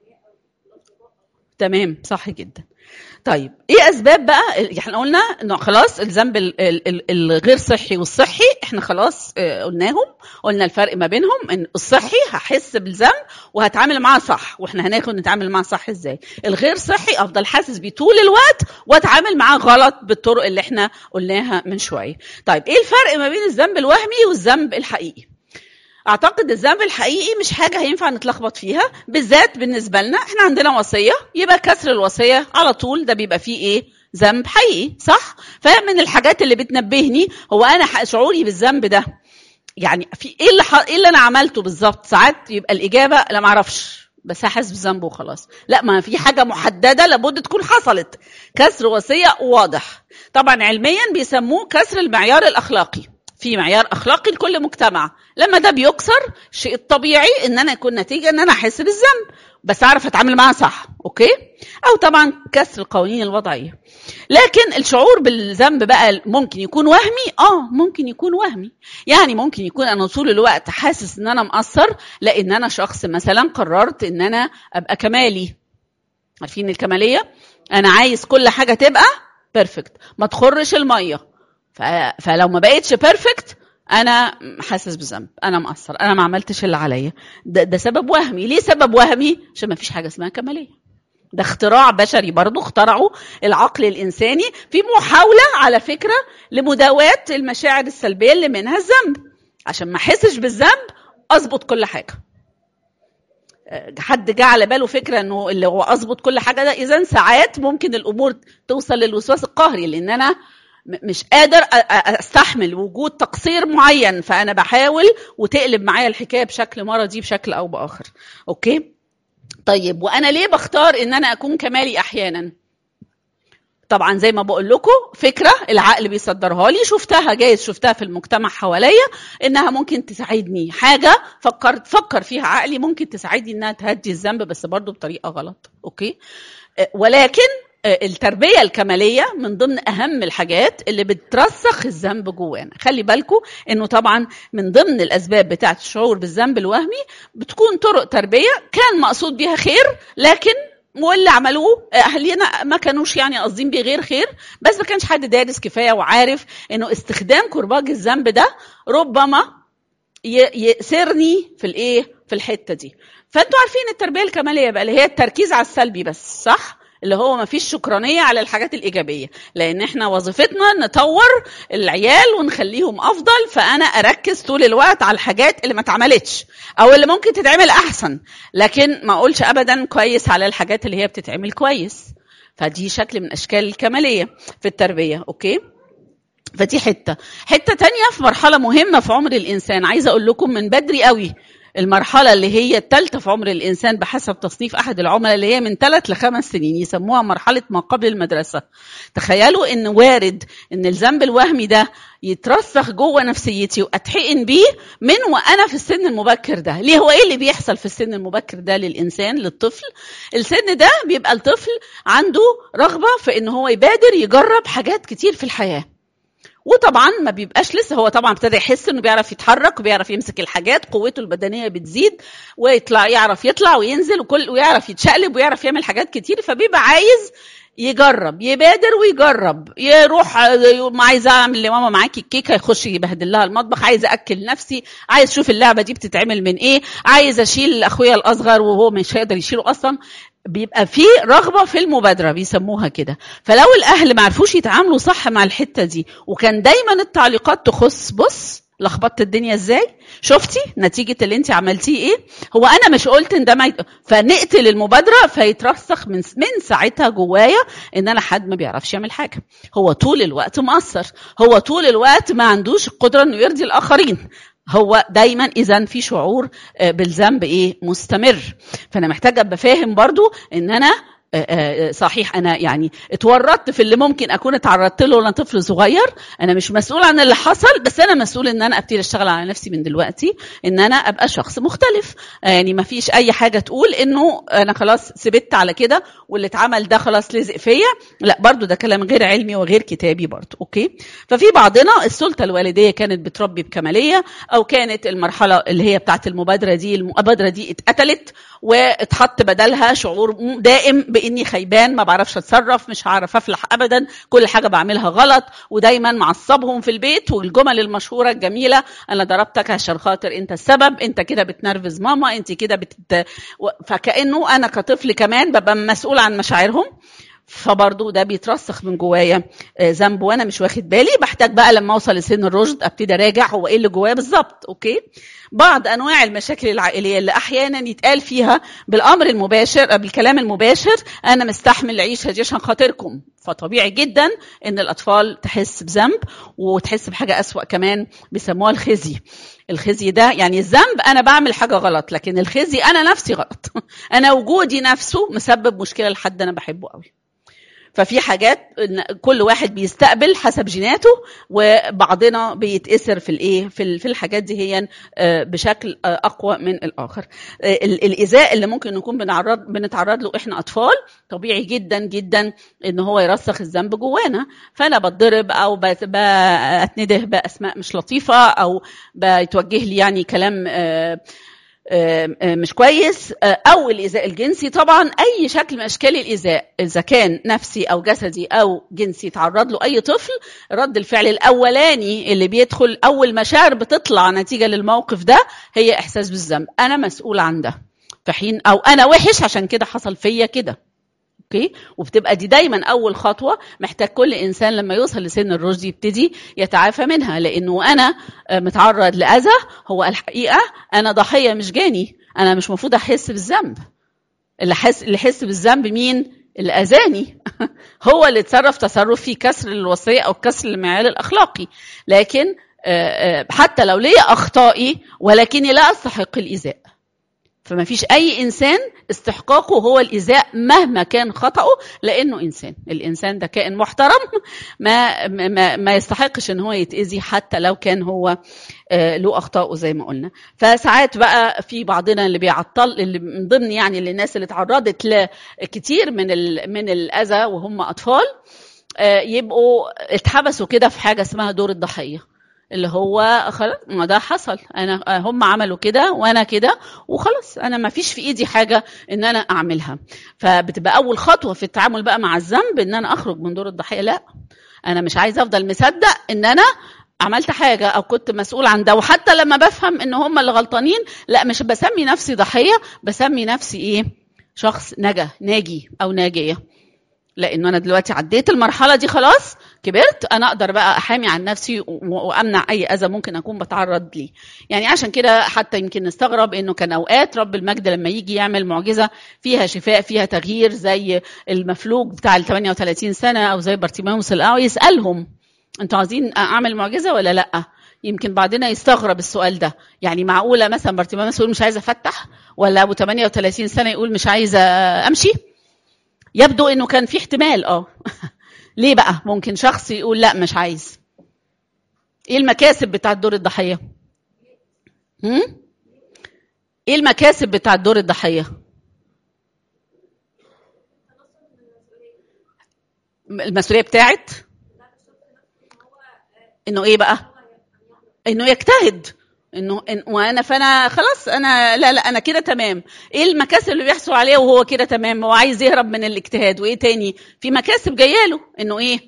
Speaker 1: تمام صح جدا طيب ايه اسباب بقى احنا قلنا انه خلاص الذنب الغير صحي والصحي احنا خلاص آه، قلناهم قلنا الفرق ما بينهم ان الصحي هحس بالذنب وهتعامل معاه صح واحنا هناخد نتعامل معاه صح ازاي الغير صحي افضل حاسس بيه طول الوقت واتعامل معاه غلط بالطرق اللي احنا قلناها من شويه طيب ايه الفرق ما بين الذنب الوهمي والذنب الحقيقي اعتقد الذنب الحقيقي مش حاجه هينفع نتلخبط فيها بالذات بالنسبه لنا احنا عندنا وصيه يبقى كسر الوصيه على طول ده بيبقى فيه ايه ذنب حقيقي صح فمن الحاجات اللي بتنبهني هو انا شعوري بالذنب ده يعني في ايه اللي ح... ايه اللي انا عملته بالظبط ساعات يبقى الاجابه لا ما اعرفش بس احس بذنب وخلاص لا ما في حاجه محدده لابد تكون حصلت كسر وصيه واضح طبعا علميا بيسموه كسر المعيار الاخلاقي في معيار اخلاقي لكل مجتمع لما ده بيكسر الشيء الطبيعي ان انا يكون نتيجه ان انا احس بالذنب بس اعرف اتعامل معاه صح اوكي او طبعا كسر القوانين الوضعيه لكن الشعور بالذنب بقى ممكن يكون وهمي اه ممكن يكون وهمي يعني ممكن يكون انا طول الوقت حاسس ان انا مقصر لان انا شخص مثلا قررت ان انا ابقى كمالي عارفين الكماليه انا عايز كل حاجه تبقى بيرفكت ما تخرش الميه فلو ما بقتش بيرفكت انا حاسس بذنب انا مقصر انا ما عملتش اللي عليا ده, ده سبب وهمي ليه سبب وهمي عشان ما فيش حاجه اسمها كماليه ده اختراع بشري برضه اخترعه العقل الانساني في محاوله على فكره لمداواه المشاعر السلبيه اللي منها الذنب عشان ما احسش بالذنب اظبط كل حاجه حد جه على باله فكره انه اللي هو اظبط كل حاجه ده اذا ساعات ممكن الامور توصل للوسواس القهري لان انا مش قادر استحمل وجود تقصير معين فانا بحاول وتقلب معايا الحكايه بشكل مرضي بشكل او باخر اوكي طيب وانا ليه بختار ان انا اكون كمالي احيانا طبعا زي ما بقول لكم فكره العقل بيصدرها لي شفتها جايز شفتها في المجتمع حواليا انها ممكن تساعدني حاجه فكرت فكر فيها عقلي ممكن تساعدني انها تهدي الذنب بس برضه بطريقه غلط اوكي ولكن التربيه الكماليه من ضمن اهم الحاجات اللي بترسخ الذنب جوانا خلي بالكم انه طبعا من ضمن الاسباب بتاعه الشعور بالذنب الوهمي بتكون طرق تربيه كان مقصود بيها خير لكن واللي عملوه اهالينا ما كانوش يعني قاصدين بيه غير خير بس ما كانش حد دارس كفايه وعارف انه استخدام كرباج الذنب ده ربما يأسرني في الايه في الحته دي فانتوا عارفين التربيه الكماليه بقى اللي هي التركيز على السلبي بس صح اللي هو ما فيش شكرانيه على الحاجات الايجابيه لان احنا وظيفتنا نطور العيال ونخليهم افضل فانا اركز طول الوقت على الحاجات اللي ما اتعملتش او اللي ممكن تتعمل احسن لكن ما اقولش ابدا كويس على الحاجات اللي هي بتتعمل كويس فدي شكل من اشكال الكماليه في التربيه اوكي فدي حته حته تانية في مرحله مهمه في عمر الانسان عايزه اقول لكم من بدري قوي المرحله اللي هي الثالثه في عمر الانسان بحسب تصنيف احد العملاء اللي هي من ثلاث لخمس سنين يسموها مرحله ما قبل المدرسه تخيلوا ان وارد ان الذنب الوهمي ده يترسخ جوه نفسيتي واتحقن بيه من وانا في السن المبكر ده ليه هو ايه اللي بيحصل في السن المبكر ده للانسان للطفل السن ده بيبقى الطفل عنده رغبه في ان هو يبادر يجرب حاجات كتير في الحياه وطبعا ما بيبقاش لسه هو طبعا ابتدى يحس انه بيعرف يتحرك وبيعرف يمسك الحاجات قوته البدنيه بتزيد ويطلع يعرف يطلع وينزل وكل ويعرف يتشقلب ويعرف يعمل حاجات كتير فبيبقى عايز يجرب يبادر ويجرب يروح ما عايز اعمل لماما معاكي الكيكه يخش يبهدل لها المطبخ عايز اكل نفسي عايز اشوف اللعبه دي بتتعمل من ايه عايز اشيل اخويا الاصغر وهو مش هيقدر يشيله اصلا بيبقى في رغبه في المبادره بيسموها كده فلو الاهل ما عرفوش يتعاملوا صح مع الحته دي وكان دايما التعليقات تخص بص لخبطت الدنيا ازاي شفتي نتيجه اللي انت عملتيه ايه هو انا مش قلت ان ده ما يت... فنقتل المبادره فيترسخ من من ساعتها جوايا ان انا حد ما بيعرفش يعمل حاجه هو طول الوقت مقصر هو طول الوقت ما عندوش القدره انه يرضي الاخرين هو دايما اذا في شعور بالذنب ايه مستمر فانا محتاجه ابقى فاهم برضو ان انا صحيح انا يعني اتورطت في اللي ممكن اكون اتعرضت له وانا طفل صغير انا مش مسؤول عن اللي حصل بس انا مسؤول ان انا ابتدي اشتغل على نفسي من دلوقتي ان انا ابقى شخص مختلف يعني ما فيش اي حاجه تقول انه انا خلاص سبت على كده واللي اتعمل ده خلاص لزق فيا لا برضو ده كلام غير علمي وغير كتابي برضو اوكي ففي بعضنا السلطه الوالديه كانت بتربي بكماليه او كانت المرحله اللي هي بتاعت المبادره دي المبادره دي اتقتلت واتحط بدلها شعور دائم باني خيبان ما بعرفش اتصرف مش هعرف افلح ابدا كل حاجه بعملها غلط ودايما معصبهم في البيت والجمل المشهوره الجميله انا ضربتك عشان خاطر انت السبب انت كده بتنرفز ماما انت كده بت... فكانه انا كطفل كمان ببقى مسؤول عن مشاعرهم فبرضه ده بيترسخ من جوايا ذنب وانا مش واخد بالي بحتاج بقى لما اوصل لسن الرشد ابتدي اراجع هو ايه اللي جوايا بالظبط اوكي بعض انواع المشاكل العائليه اللي احيانا يتقال فيها بالامر المباشر بالكلام المباشر انا مستحمل العيشه دي عشان خاطركم فطبيعي جدا ان الاطفال تحس بذنب وتحس بحاجه اسوا كمان بيسموها الخزي الخزي ده يعني الذنب انا بعمل حاجه غلط لكن الخزي انا نفسي غلط انا وجودي نفسه مسبب مشكله لحد انا بحبه قوي ففي حاجات كل واحد بيستقبل حسب جيناته وبعضنا بيتاثر في الايه في في الحاجات دي هي بشكل اقوى من الاخر الايذاء اللي ممكن نكون بنعرض بنتعرض له احنا اطفال طبيعي جدا جدا ان هو يرسخ الذنب جوانا فانا بتضرب او بتنده باسماء مش لطيفه او بيتوجه لي يعني كلام مش كويس او الايذاء الجنسي طبعا اي شكل من اشكال الايذاء اذا كان نفسي او جسدي او جنسي تعرض له اي طفل رد الفعل الاولاني اللي بيدخل اول مشاعر بتطلع نتيجه للموقف ده هي احساس بالذنب انا مسؤول عن ده في حين او انا وحش عشان كده حصل فيا كده اوكي وبتبقى دي دايما اول خطوه محتاج كل انسان لما يوصل لسن الرشد يبتدي يتعافى منها لانه انا متعرض لاذى هو الحقيقه انا ضحيه مش جاني انا مش المفروض احس بالذنب اللي حس اللي يحس بالذنب مين اللي اذاني هو اللي اتصرف تصرف فيه كسر للوصيه او كسر للمعيار الاخلاقي لكن حتى لو ليا اخطائي ولكني لا استحق الايذاء فما فيش اي انسان استحقاقه هو الايذاء مهما كان خطأه لانه انسان الانسان ده كائن محترم ما ما, ما يستحقش ان هو يتاذي حتى لو كان هو له اخطائه زي ما قلنا فساعات بقى في بعضنا اللي بيعطل اللي من ضمن يعني اللي الناس اللي اتعرضت لكتير من من الاذى وهم اطفال يبقوا اتحبسوا كده في حاجه اسمها دور الضحيه اللي هو خلاص ما ده حصل انا هم عملوا كده وانا كده وخلاص انا ما فيش في ايدي حاجه ان انا اعملها فبتبقى اول خطوه في التعامل بقى مع الذنب ان انا اخرج من دور الضحيه لا انا مش عايزه افضل مصدق ان انا عملت حاجة أو كنت مسؤول عن ده وحتى لما بفهم إن هم اللي غلطانين لا مش بسمي نفسي ضحية بسمي نفسي إيه شخص نجا ناجي أو ناجية لانه انا دلوقتي عديت المرحله دي خلاص كبرت انا اقدر بقى احامي عن نفسي وامنع اي اذى ممكن اكون بتعرض ليه يعني عشان كده حتى يمكن نستغرب انه كان اوقات رب المجد لما يجي يعمل معجزه فيها شفاء فيها تغيير زي المفلوج بتاع ال 38 سنه او زي بارتيماوس الاعوى يسالهم انتوا عايزين اعمل معجزه ولا لا يمكن بعضنا يستغرب السؤال ده يعني معقوله مثلا بارتيماوس يقول مش عايز افتح ولا ابو 38 سنه يقول مش عايزه امشي يبدو انه كان في احتمال اه ليه بقى ممكن شخص يقول لا مش عايز ايه المكاسب بتاعه دور الضحيه هم؟ ايه المكاسب بتاعه دور الضحيه المسؤوليه بتاعت انه ايه بقى انه يجتهد انه إن وانا فانا خلاص انا لا لا انا كده تمام ايه المكاسب اللي بيحصل عليها وهو كده تمام هو عايز يهرب من الاجتهاد وايه تاني في مكاسب جايه له انه ايه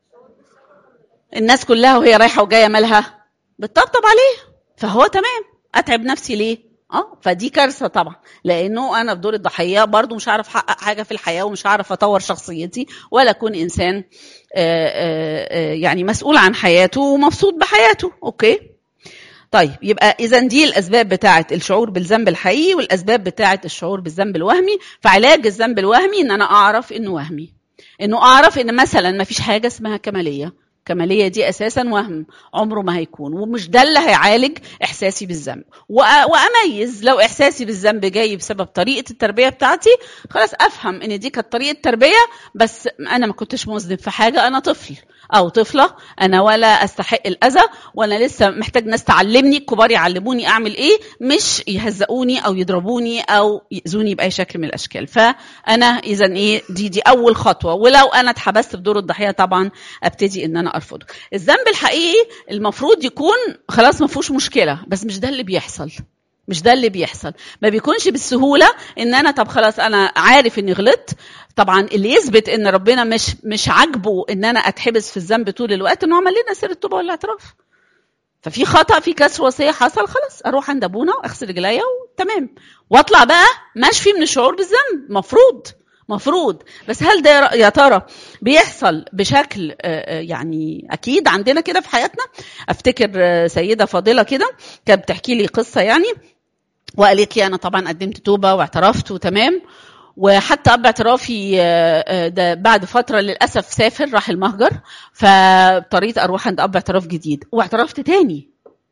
Speaker 1: الناس كلها وهي رايحه وجايه مالها بتطبطب عليه فهو تمام اتعب نفسي ليه اه فدي كارثه طبعا لانه انا في دور الضحيه برضو مش هعرف احقق حاجه في الحياه ومش هعرف اطور شخصيتي ولا اكون انسان آآ آآ يعني مسؤول عن حياته ومبسوط بحياته اوكي طيب يبقى اذا دي الاسباب بتاعه الشعور بالذنب الحقيقي والاسباب بتاعه الشعور بالذنب الوهمي فعلاج الذنب الوهمي ان انا اعرف انه وهمي انه اعرف ان مثلا ما فيش حاجه اسمها كماليه الكماليه دي اساسا وهم عمره ما هيكون ومش ده اللي هيعالج احساسي بالذنب واميز لو احساسي بالذنب جاي بسبب طريقه التربيه بتاعتي خلاص افهم ان دي كانت طريقه تربيه بس انا ما كنتش مذنب في حاجه انا طفل او طفله انا ولا استحق الاذى وانا لسه محتاج ناس تعلمني الكبار يعلموني اعمل ايه مش يهزقوني او يضربوني او ياذوني باي شكل من الاشكال فانا اذا ايه دي دي اول خطوه ولو انا اتحبست في دور الضحيه طبعا ابتدي ان انا ارفضه الذنب الحقيقي المفروض يكون خلاص ما فيهوش مشكله بس مش ده اللي بيحصل مش ده اللي بيحصل ما بيكونش بالسهوله ان انا طب خلاص انا عارف اني غلطت طبعا اللي يثبت ان ربنا مش مش عاجبه ان انا اتحبس في الذنب طول الوقت انه عمل لنا سر التوبه والاعتراف ففي خطا في كسر وصيه حصل خلاص اروح عند ابونا واغسل رجليا وتمام واطلع بقى مشفي من الشعور بالذنب مفروض مفروض بس هل ده يا ترى بيحصل بشكل يعني اكيد عندنا كده في حياتنا افتكر سيده فاضله كده كانت بتحكي لي قصه يعني وقالت لي انا طبعا قدمت توبه واعترفت وتمام وحتى اب اعترافي ده بعد فتره للاسف سافر راح المهجر فاضطريت اروح عند اب اعتراف جديد واعترفت تاني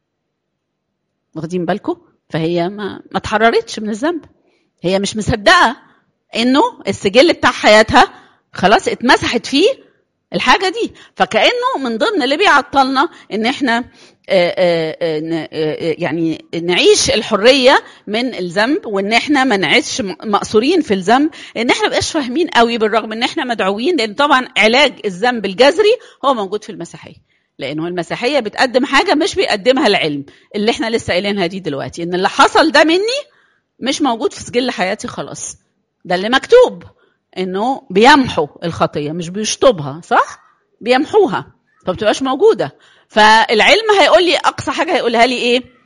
Speaker 1: واخدين بالكم فهي ما ما اتحررتش من الذنب هي مش مصدقه انه السجل بتاع حياتها خلاص اتمسحت فيه الحاجه دي فكانه من ضمن اللي بيعطلنا ان احنا يعني نعيش الحريه من الذنب وان احنا ما نعيش مقصورين في الذنب ان احنا مبقاش فاهمين قوي بالرغم ان احنا مدعوين لان طبعا علاج الذنب الجذري هو موجود في المسيحيه لانه المسيحيه بتقدم حاجه مش بيقدمها العلم اللي احنا لسه قايلينها دي دلوقتي ان اللي حصل ده مني مش موجود في سجل حياتي خلاص ده اللي مكتوب انه بيمحوا الخطيه مش بيشطبها صح بيمحوها فبتبقاش موجوده فالعلم هيقول لي اقصى حاجه هيقولها لي ايه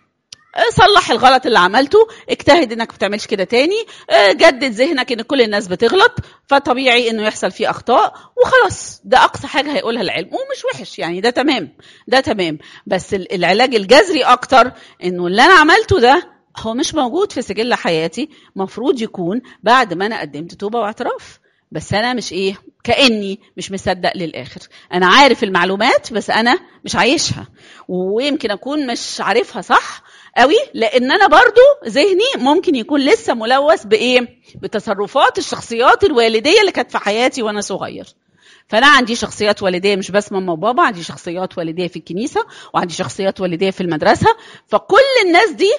Speaker 1: صلح الغلط اللي عملته اجتهد انك ما تعملش كده تاني جدد ذهنك ان كل الناس بتغلط فطبيعي انه يحصل فيه اخطاء وخلاص ده اقصى حاجه هيقولها العلم ومش وحش يعني ده تمام ده تمام بس العلاج الجذري اكتر انه اللي انا عملته ده هو مش موجود في سجل حياتي مفروض يكون بعد ما انا قدمت توبه واعتراف بس انا مش ايه كاني مش مصدق للاخر انا عارف المعلومات بس انا مش عايشها ويمكن اكون مش عارفها صح قوي لان انا برضو ذهني ممكن يكون لسه ملوث بايه بتصرفات الشخصيات الوالديه اللي كانت في حياتي وانا صغير فانا عندي شخصيات والديه مش بس ماما وبابا عندي شخصيات والديه في الكنيسه وعندي شخصيات والديه في المدرسه فكل الناس دي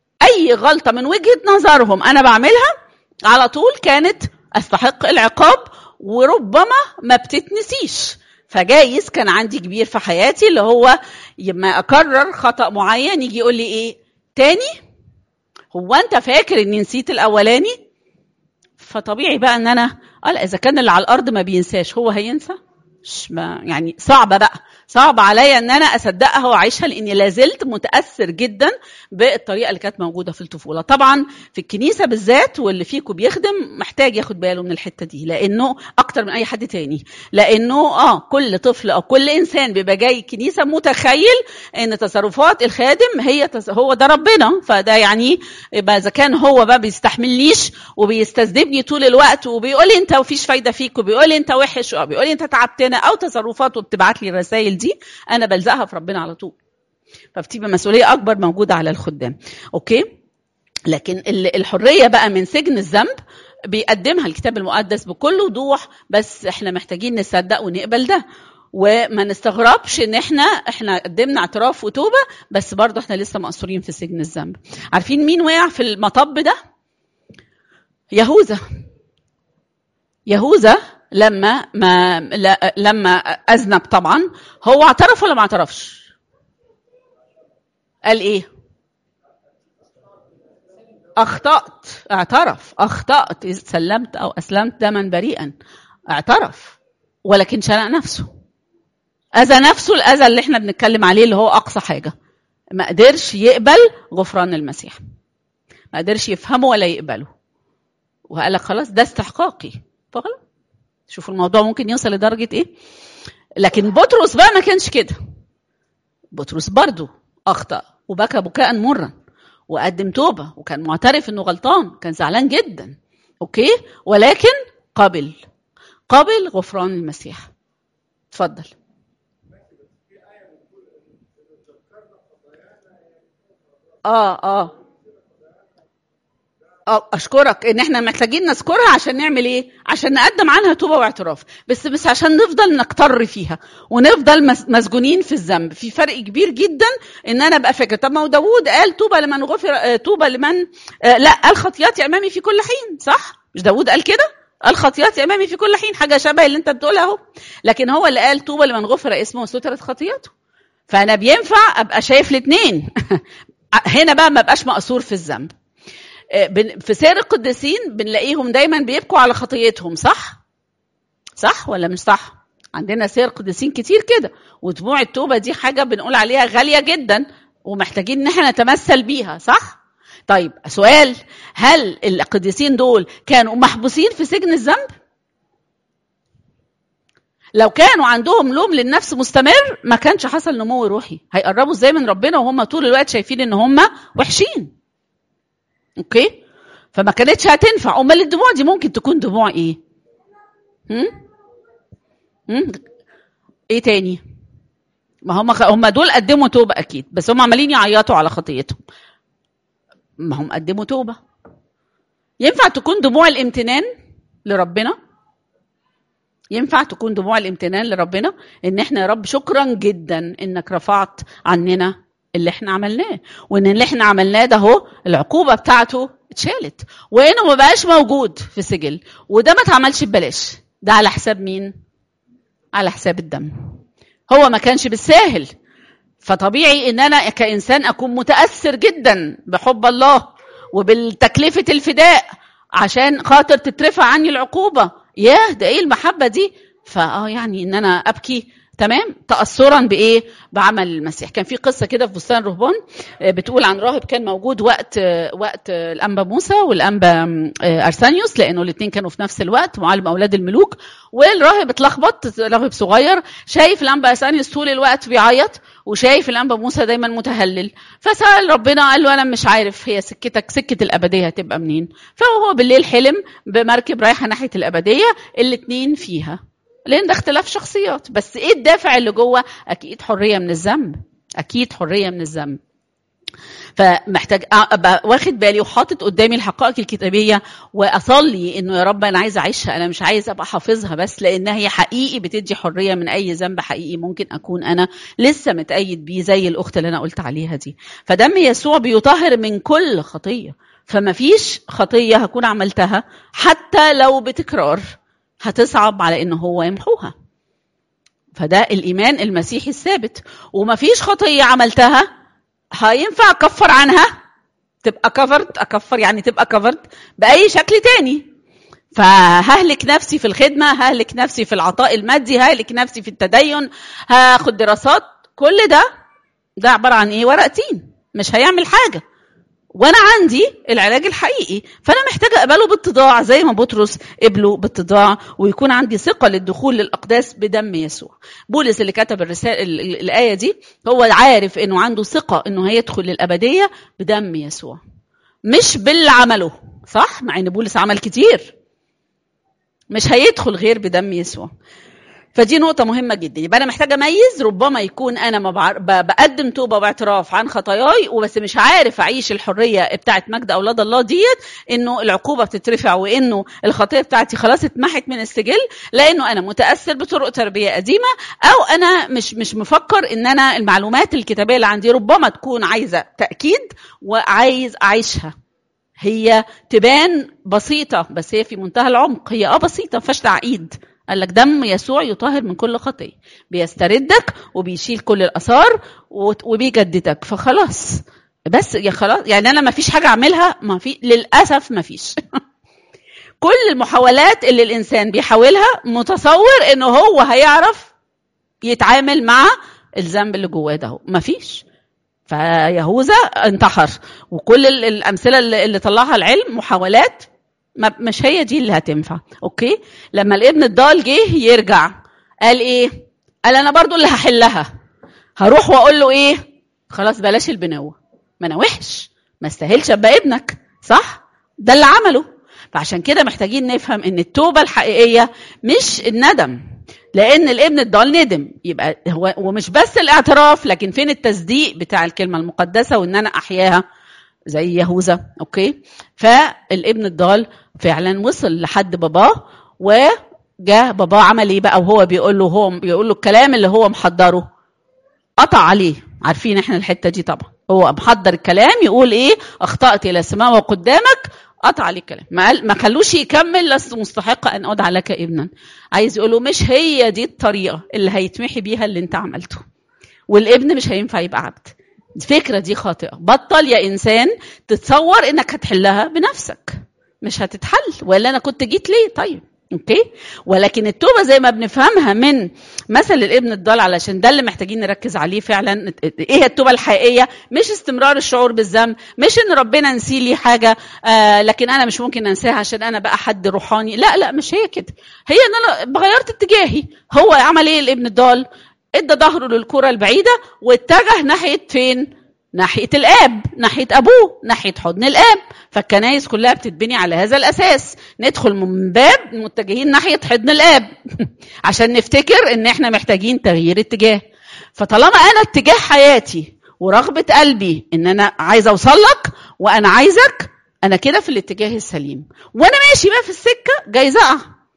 Speaker 1: اي غلطه من وجهه نظرهم انا بعملها على طول كانت استحق العقاب وربما ما بتتنسيش فجايز كان عندي كبير في حياتي اللي هو لما اكرر خطا معين يجي يقول لي ايه تاني هو انت فاكر اني نسيت الاولاني فطبيعي بقى ان انا اه لا اذا كان اللي على الارض ما بينساش هو هينسى مش ما يعني صعبه بقى صعب عليا ان انا اصدقها واعيشها لاني لازلت متاثر جدا بالطريقه اللي كانت موجوده في الطفوله طبعا في الكنيسه بالذات واللي فيكم بيخدم محتاج ياخد باله من الحته دي لانه اكتر من اي حد تاني لانه اه كل طفل او كل انسان بيبقى جاي الكنيسه متخيل ان تصرفات الخادم هي تص... هو ده ربنا فده يعني يبقى اذا كان هو بقى بيستحملنيش وبيستذنبني طول الوقت وبيقول لي انت مفيش فايده فيك وبيقول لي انت وحش وبيقول لي انت تعبتنا او تصرفاته بتبعت لي الرسائل دي انا بلزقها في ربنا على طول فبتبقى مسؤوليه اكبر موجوده على الخدام اوكي لكن الحريه بقى من سجن الذنب بيقدمها الكتاب المقدس بكل وضوح بس احنا محتاجين نصدق ونقبل ده وما نستغربش ان احنا احنا قدمنا اعتراف وتوبه بس برضه احنا لسه مقصورين في سجن الذنب عارفين مين وقع في المطب ده يهوذا يهوذا لما ما لما اذنب طبعا هو اعترف ولا ما اعترفش قال ايه اخطات اعترف اخطات سلمت او اسلمت دما بريئا اعترف ولكن شنق نفسه اذى نفسه الاذى اللي احنا بنتكلم عليه اللي هو اقصى حاجه ما قدرش يقبل غفران المسيح ما قدرش يفهمه ولا يقبله وقال لك خلاص ده استحقاقي فخلاص شوفوا الموضوع ممكن يوصل لدرجة إيه لكن بطرس بقى ما كانش كده بطرس برضه أخطأ وبكى بكاء مرا وقدم توبة وكان معترف إنه غلطان كان زعلان جدا أوكي ولكن قبل قبل غفران المسيح اتفضل اه اه اشكرك ان احنا محتاجين نذكرها عشان نعمل ايه عشان نقدم عنها توبه واعتراف بس بس عشان نفضل نقتر فيها ونفضل مسجونين في الذنب في فرق كبير جدا ان انا ابقى فاكر طب ما هو داوود قال توبه لمن غفر توبه لمن آه لا قال خطياتي امامي في كل حين صح مش داوود قال كده قال خطياتي امامي في كل حين حاجه شبه اللي انت بتقولها اهو لكن هو اللي قال توبه لمن غفر اسمه وسترت خطياته فانا بينفع ابقى شايف الاثنين هنا بقى ما بقاش مقصور في الذنب في سير القديسين بنلاقيهم دايما بيبكوا على خطيتهم صح؟ صح ولا مش صح؟ عندنا سير قديسين كتير كده ودموع التوبه دي حاجه بنقول عليها غاليه جدا ومحتاجين ان احنا نتمثل بيها صح؟ طيب سؤال هل القديسين دول كانوا محبوسين في سجن الذنب؟ لو كانوا عندهم لوم للنفس مستمر ما كانش حصل نمو روحي هيقربوا ازاي من ربنا وهم طول الوقت شايفين ان هم وحشين اوكي فما كانتش هتنفع امال الدموع دي ممكن تكون دموع ايه هم؟ هم؟ ايه تاني ما هم هم دول قدموا توبه اكيد بس هم عمالين يعيطوا على خطيتهم ما هم قدموا توبه ينفع تكون دموع الامتنان لربنا ينفع تكون دموع الامتنان لربنا ان احنا يا رب شكرا جدا انك رفعت عننا اللي احنا عملناه وان اللي احنا عملناه ده هو العقوبه بتاعته اتشالت وانه ما بقاش موجود في سجل وده ما اتعملش ببلاش ده على حساب مين على حساب الدم هو ما كانش بالساهل فطبيعي ان انا كانسان اكون متاثر جدا بحب الله وبالتكلفه الفداء عشان خاطر تترفع عني العقوبه ياه ده ايه المحبه دي فاه يعني ان انا ابكي تمام تاثرا بايه بعمل المسيح كان في قصه كده في بستان الرهبان آه، بتقول عن راهب كان موجود وقت آه، وقت آه، الانبا موسى والانبا آه، ارسانيوس لانه الاثنين كانوا في نفس الوقت معلم اولاد الملوك والراهب اتلخبط راهب صغير شايف الانبا ارسانيوس طول الوقت بيعيط وشايف الانبا موسى دايما متهلل فسال ربنا قال له انا مش عارف هي سكتك سكه الابديه هتبقى منين فهو بالليل حلم بمركب رايحه ناحيه الابديه الاثنين فيها لان ده اختلاف شخصيات بس ايه الدافع اللي جوه اكيد حريه من الذنب اكيد حريه من الذنب فمحتاج ابقى واخد بالي وحاطط قدامي الحقائق الكتابيه واصلي انه يا رب انا عايز اعيشها انا مش عايز ابقى حافظها بس لانها هي حقيقي بتدي حريه من اي ذنب حقيقي ممكن اكون انا لسه متأيد بيه زي الاخت اللي انا قلت عليها دي فدم يسوع بيطهر من كل خطيه فما فيش خطيه هكون عملتها حتى لو بتكرار هتصعب على ان هو يمحوها فده الايمان المسيحي الثابت ومفيش خطيه عملتها هينفع اكفر عنها تبقى كفرت اكفر يعني تبقى كفرت باي شكل تاني فههلك نفسي في الخدمه ههلك نفسي في العطاء المادي ههلك نفسي في التدين هاخد دراسات كل ده ده عباره عن ايه ورقتين مش هيعمل حاجه وانا عندي العلاج الحقيقي فانا محتاجه اقبله باتضاع زي ما بطرس قبله باتضاع ويكون عندي ثقه للدخول للاقداس بدم يسوع بولس اللي كتب الرساله ال- ال- الايه دي هو عارف انه عنده ثقه انه هيدخل للابديه بدم يسوع مش باللي عمله صح مع ان بولس عمل كتير مش هيدخل غير بدم يسوع فدي نقطة مهمة جدا يبقى أنا محتاجة أميز ربما يكون أنا ما بعر... ب- بقدم توبة واعتراف عن خطاياي وبس مش عارف أعيش الحرية بتاعت مجد أولاد الله ديت إنه العقوبة بتترفع وإنه الخطية بتاعتي خلاص اتمحت من السجل لأنه أنا متأثر بطرق تربية قديمة أو أنا مش مش مفكر إن أنا المعلومات الكتابية اللي عندي ربما تكون عايزة تأكيد وعايز أعيشها هي تبان بسيطة بس هي في منتهى العمق هي اه بسيطة ما فيهاش تعقيد قال لك دم يسوع يطهر من كل خطية بيستردك وبيشيل كل الآثار وت- وبيجددك فخلاص بس يا خلاص يعني أنا ما فيش حاجة أعملها ما في للأسف ما فيش كل المحاولات اللي الإنسان بيحاولها متصور إنه هو هيعرف يتعامل مع الذنب اللي جواه ده ما فيش فيهوذا انتحر وكل ال- الامثله اللي اللي طلعها العلم محاولات ما مش هي دي اللي هتنفع اوكي لما الابن الضال جه يرجع قال ايه قال انا برضو اللي هحلها هروح واقول له ايه خلاص بلاش البنوه ما انا وحش ما استاهلش ابقى ابنك صح ده اللي عمله فعشان كده محتاجين نفهم ان التوبه الحقيقيه مش الندم لان الابن الضال ندم يبقى هو ومش بس الاعتراف لكن فين التصديق بتاع الكلمه المقدسه وان انا احياها زي يهوذا اوكي فالابن الضال فعلا وصل لحد باباه وجاء باباه عمل ايه بقى وهو بيقول له هو بيقول له الكلام اللي هو محضره قطع عليه عارفين احنا الحته دي طبعا هو محضر الكلام يقول ايه اخطات الى السماء وقدامك قطع عليه الكلام ما قال ما خلوش يكمل لست مستحقه ان ادعى لك ابنا عايز يقول له مش هي دي الطريقه اللي هيتمحي بيها اللي انت عملته والابن مش هينفع يبقى عبد الفكره دي خاطئه بطل يا انسان تتصور انك هتحلها بنفسك مش هتتحل ولا انا كنت جيت ليه طيب اوكي ولكن التوبه زي ما بنفهمها من مثل الابن الضال علشان ده اللي محتاجين نركز عليه فعلا ايه هي التوبه الحقيقيه مش استمرار الشعور بالذنب مش ان ربنا نسي لي حاجه آه لكن انا مش ممكن انساها عشان انا بقى حد روحاني لا لا مش هي كده هي ان انا غيرت اتجاهي هو عمل ايه الابن الضال ادى ظهره للكره البعيده واتجه ناحيه فين ناحية الآب ناحية أبوه ناحية حضن الآب فالكنايس كلها بتتبني على هذا الأساس ندخل من باب متجهين ناحية حضن الآب عشان نفتكر إن إحنا محتاجين تغيير اتجاه فطالما أنا اتجاه حياتي ورغبة قلبي إن أنا عايزة أوصل لك وأنا عايزك أنا كده في الاتجاه السليم وأنا ماشي بقى في السكة جاي زقع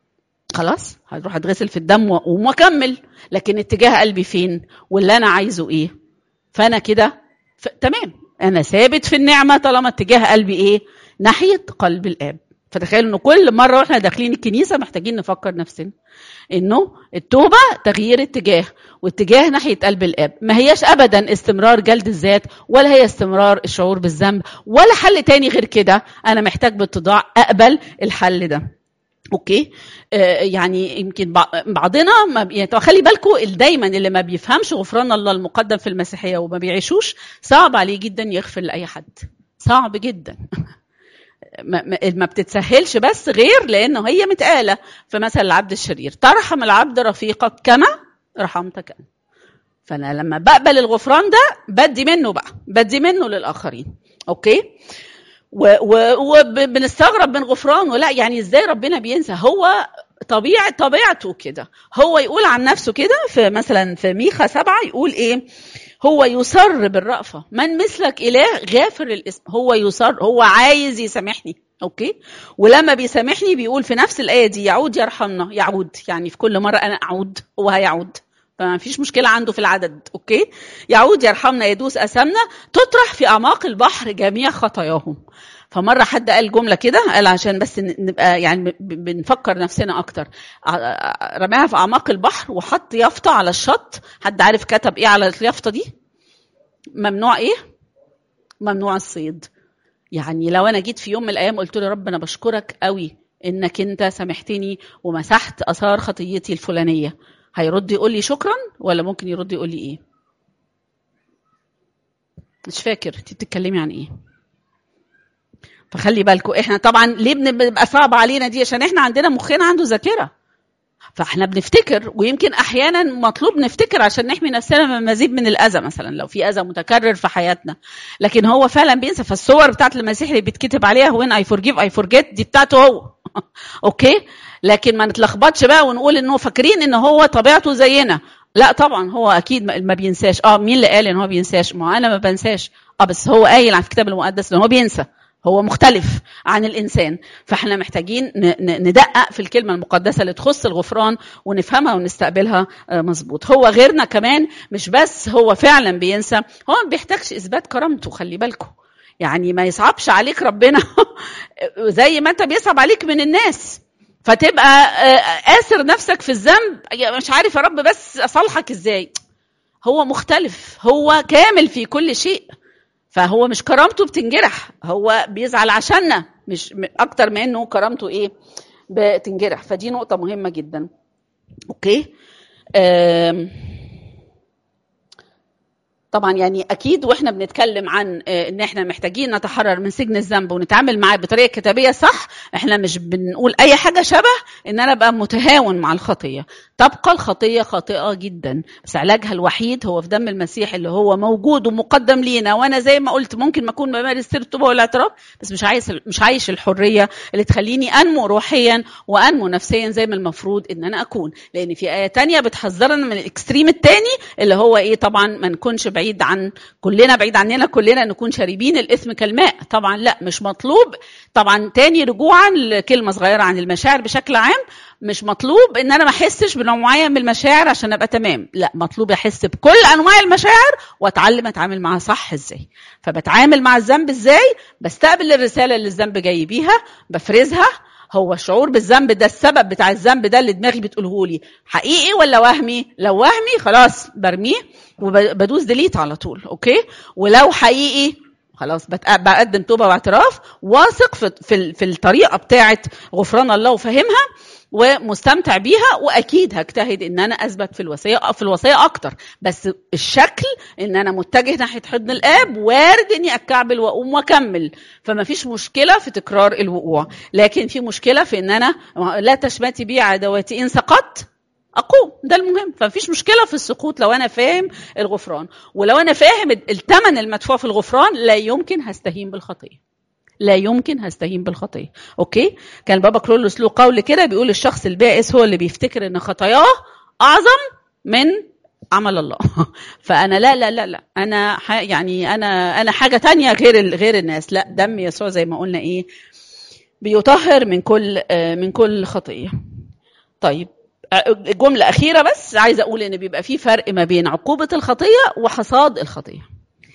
Speaker 1: خلاص هروح اتغسل في الدم واقوم واكمل لكن اتجاه قلبي فين واللي انا عايزه ايه فانا كده ف... تمام انا ثابت في النعمه طالما اتجاه قلبي ايه ناحيه قلب الاب فتخيلوا انه كل مره واحنا داخلين الكنيسه محتاجين نفكر نفسنا انه التوبه تغيير اتجاه واتجاه ناحيه قلب الاب ما هياش ابدا استمرار جلد الذات ولا هي استمرار الشعور بالذنب ولا حل تاني غير كده انا محتاج باتضاع اقبل الحل ده اوكي آه يعني يمكن بعضنا ما يعني خلي بالكم دايما اللي ما بيفهمش غفران الله المقدم في المسيحيه وما بيعيشوش صعب عليه جدا يغفر لاي حد صعب جدا ما, ما بتتسهلش بس غير لانه هي متقاله في مثل العبد الشرير ترحم العبد رفيقك كما رحمتك انت فانا لما بقبل الغفران ده بدي منه بقى بدي منه للاخرين اوكي وبنستغرب من غفرانه لا يعني ازاي ربنا بينسى هو طبيعة طبيعته كده هو يقول عن نفسه كده في مثلا في ميخا سبعة يقول ايه هو يصر بالرأفة من مثلك إله غافر الاسم هو يصر هو عايز يسامحني اوكي ولما بيسامحني بيقول في نفس الآية دي يعود يرحمنا يعود يعني في كل مرة أنا أعود هو هيعود فما فيش مشكلة عنده في العدد أوكي يعود يرحمنا يدوس أسامنا تطرح في أعماق البحر جميع خطاياهم فمرة حد قال جملة كده قال عشان بس نبقى يعني بنفكر نفسنا أكتر رماها في أعماق البحر وحط يافطة على الشط حد عارف كتب إيه على اليافطة دي؟ ممنوع إيه؟ ممنوع الصيد يعني لو أنا جيت في يوم من الأيام قلت له رب أنا بشكرك قوي إنك أنت سامحتني ومسحت آثار خطيتي الفلانية هيرد يقول لي شكرا ولا ممكن يرد يقول لي إيه؟ مش فاكر انت بتتكلمي عن ايه فخلي بالكم احنا طبعا ليه بنبقى صعب علينا دي عشان احنا عندنا مخنا عنده ذاكره فاحنا بنفتكر ويمكن احيانا مطلوب نفتكر عشان نحمي نفسنا من مزيد من الاذى مثلا لو في اذى متكرر في حياتنا لكن هو فعلا بينسى فالصور بتاعت المسيح اللي بيتكتب عليها وين اي فورجيف اي فورجيت دي بتاعته هو اوكي لكن ما نتلخبطش بقى ونقول انه فاكرين ان هو طبيعته زينا لا طبعا هو اكيد ما بينساش اه مين اللي قال ان هو بينساش ما انا ما بنساش اه بس هو قايل على الكتاب المقدس ان هو بينسى هو مختلف عن الانسان فاحنا محتاجين ندقق في الكلمه المقدسه اللي تخص الغفران ونفهمها ونستقبلها مظبوط هو غيرنا كمان مش بس هو فعلا بينسى هو ما بيحتاجش اثبات كرامته خلي بالكم يعني ما يصعبش عليك ربنا زي ما انت بيصعب عليك من الناس فتبقى آسر نفسك في الذنب مش عارف يا رب بس أصلحك إزاي هو مختلف هو كامل في كل شيء فهو مش كرامته بتنجرح هو بيزعل عشاننا مش اكتر من انه كرامته ايه بتنجرح فدي نقطه مهمه جدا اوكي طبعا يعني اكيد واحنا بنتكلم عن ان احنا محتاجين نتحرر من سجن الذنب ونتعامل معاه بطريقه كتابيه صح احنا مش بنقول اي حاجه شبه ان انا ابقى متهاون مع الخطيه تبقى الخطيه خاطئه جدا بس علاجها الوحيد هو في دم المسيح اللي هو موجود ومقدم لينا وانا زي ما قلت ممكن ما اكون بمارس سير التوبه والاعتراف بس مش عايز مش عايش الحريه اللي تخليني انمو روحيا وانمو نفسيا زي ما المفروض ان انا اكون لان في ايه تانية بتحذرنا من الاكستريم التاني اللي هو ايه طبعا ما نكونش بعيد بعيد عن كلنا بعيد عننا كلنا نكون شاربين الاثم كالماء طبعا لا مش مطلوب طبعا تاني رجوعا لكلمه صغيره عن المشاعر بشكل عام مش مطلوب ان انا ما احسش بنوع معين من المشاعر عشان ابقى تمام لا مطلوب احس بكل انواع المشاعر واتعلم اتعامل معاها صح ازاي فبتعامل مع الذنب ازاي بستقبل الرساله اللي الذنب جاي بيها بفرزها هو الشعور بالذنب ده السبب بتاع الذنب ده اللي دماغي بتقوله لي حقيقي ولا وهمي لو وهمي خلاص برميه وبدوس ديليت على طول اوكي ولو حقيقي خلاص بقدم توبه واعتراف واثق في في, في الطريقه بتاعه غفران الله وفهمها ومستمتع بيها واكيد هجتهد ان انا اثبت في الوصيه في الوصيه اكتر بس الشكل ان انا متجه ناحيه حضن الاب وارد اني اكعبل واقوم واكمل فما فيش مشكله في تكرار الوقوع لكن في مشكله في ان انا لا تشمتي بي عدواتي ان سقطت اقوم ده المهم فمفيش مشكله في السقوط لو انا فاهم الغفران ولو انا فاهم الثمن المدفوع في الغفران لا يمكن هستهين بالخطيه لا يمكن هستهين بالخطيه اوكي كان بابا كرولوس له قول كده بيقول الشخص البائس هو اللي بيفتكر ان خطاياه اعظم من عمل الله فانا لا لا لا لا انا يعني انا انا حاجه تانية غير غير الناس لا دم يسوع زي ما قلنا ايه بيطهر من كل من كل خطيه طيب جملة أخيرة بس عايزة أقول إن بيبقى في فرق ما بين عقوبة الخطية وحصاد الخطية.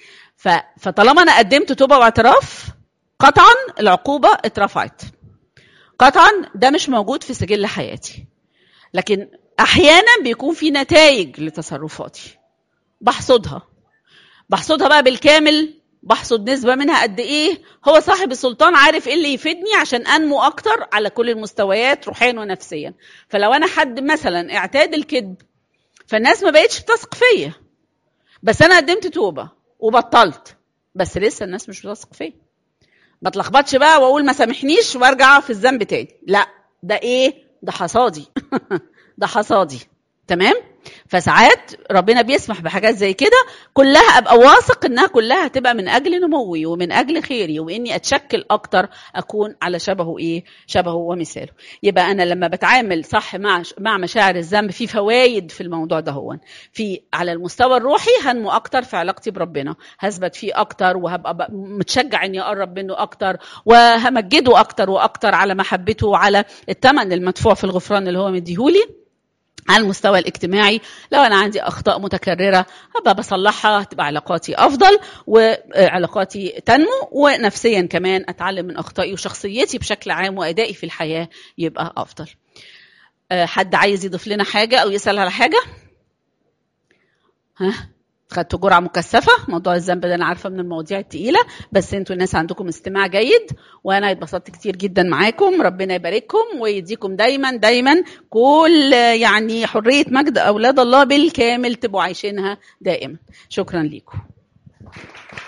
Speaker 1: فطالما أنا قدمت توبة واعتراف قطعا العقوبة اترفعت. قطعا ده مش موجود في سجل حياتي لكن احيانا بيكون في نتائج لتصرفاتي بحصدها بحصدها بقى بالكامل بحصد نسبة منها قد إيه هو صاحب السلطان عارف إيه اللي يفيدني عشان أنمو أكتر على كل المستويات روحيا ونفسيا فلو أنا حد مثلا اعتاد الكذب فالناس ما بقتش تثق فيا بس أنا قدمت توبة وبطلت بس لسه الناس مش بتثق فيا ما اتلخبطش بقى واقول ما سامحنيش وارجع في الذنب تاني لا ده ايه ده حصادي ده حصادي تمام فساعات ربنا بيسمح بحاجات زي كده كلها ابقى واثق انها كلها هتبقى من اجل نموي ومن اجل خيري واني اتشكل اكتر اكون على شبهه ايه شبهه ومثاله يبقى انا لما بتعامل صح مع مع مشاعر الذنب في فوائد في الموضوع ده هو في على المستوى الروحي هنمو اكتر في علاقتي بربنا هثبت فيه اكتر وهبقى متشجع اني اقرب منه اكتر وهمجده اكتر واكتر على محبته وعلى الثمن المدفوع في الغفران اللي هو مديهولي على المستوى الاجتماعي لو انا عندي اخطاء متكرره هبقى بصلحها تبقى علاقاتي افضل وعلاقاتي تنمو ونفسيا كمان اتعلم من اخطائي وشخصيتي بشكل عام وادائي في الحياه يبقى افضل حد عايز يضيف لنا حاجه او يسال على حاجه ها خدتوا جرعه مكثفه موضوع الذنب ده انا عارفه من المواضيع التقيله بس انتوا الناس عندكم استماع جيد وانا اتبسطت كتير جدا معاكم ربنا يبارككم ويديكم دايما دايما كل يعني حريه مجد اولاد الله بالكامل تبقوا عايشينها دائما شكرا ليكم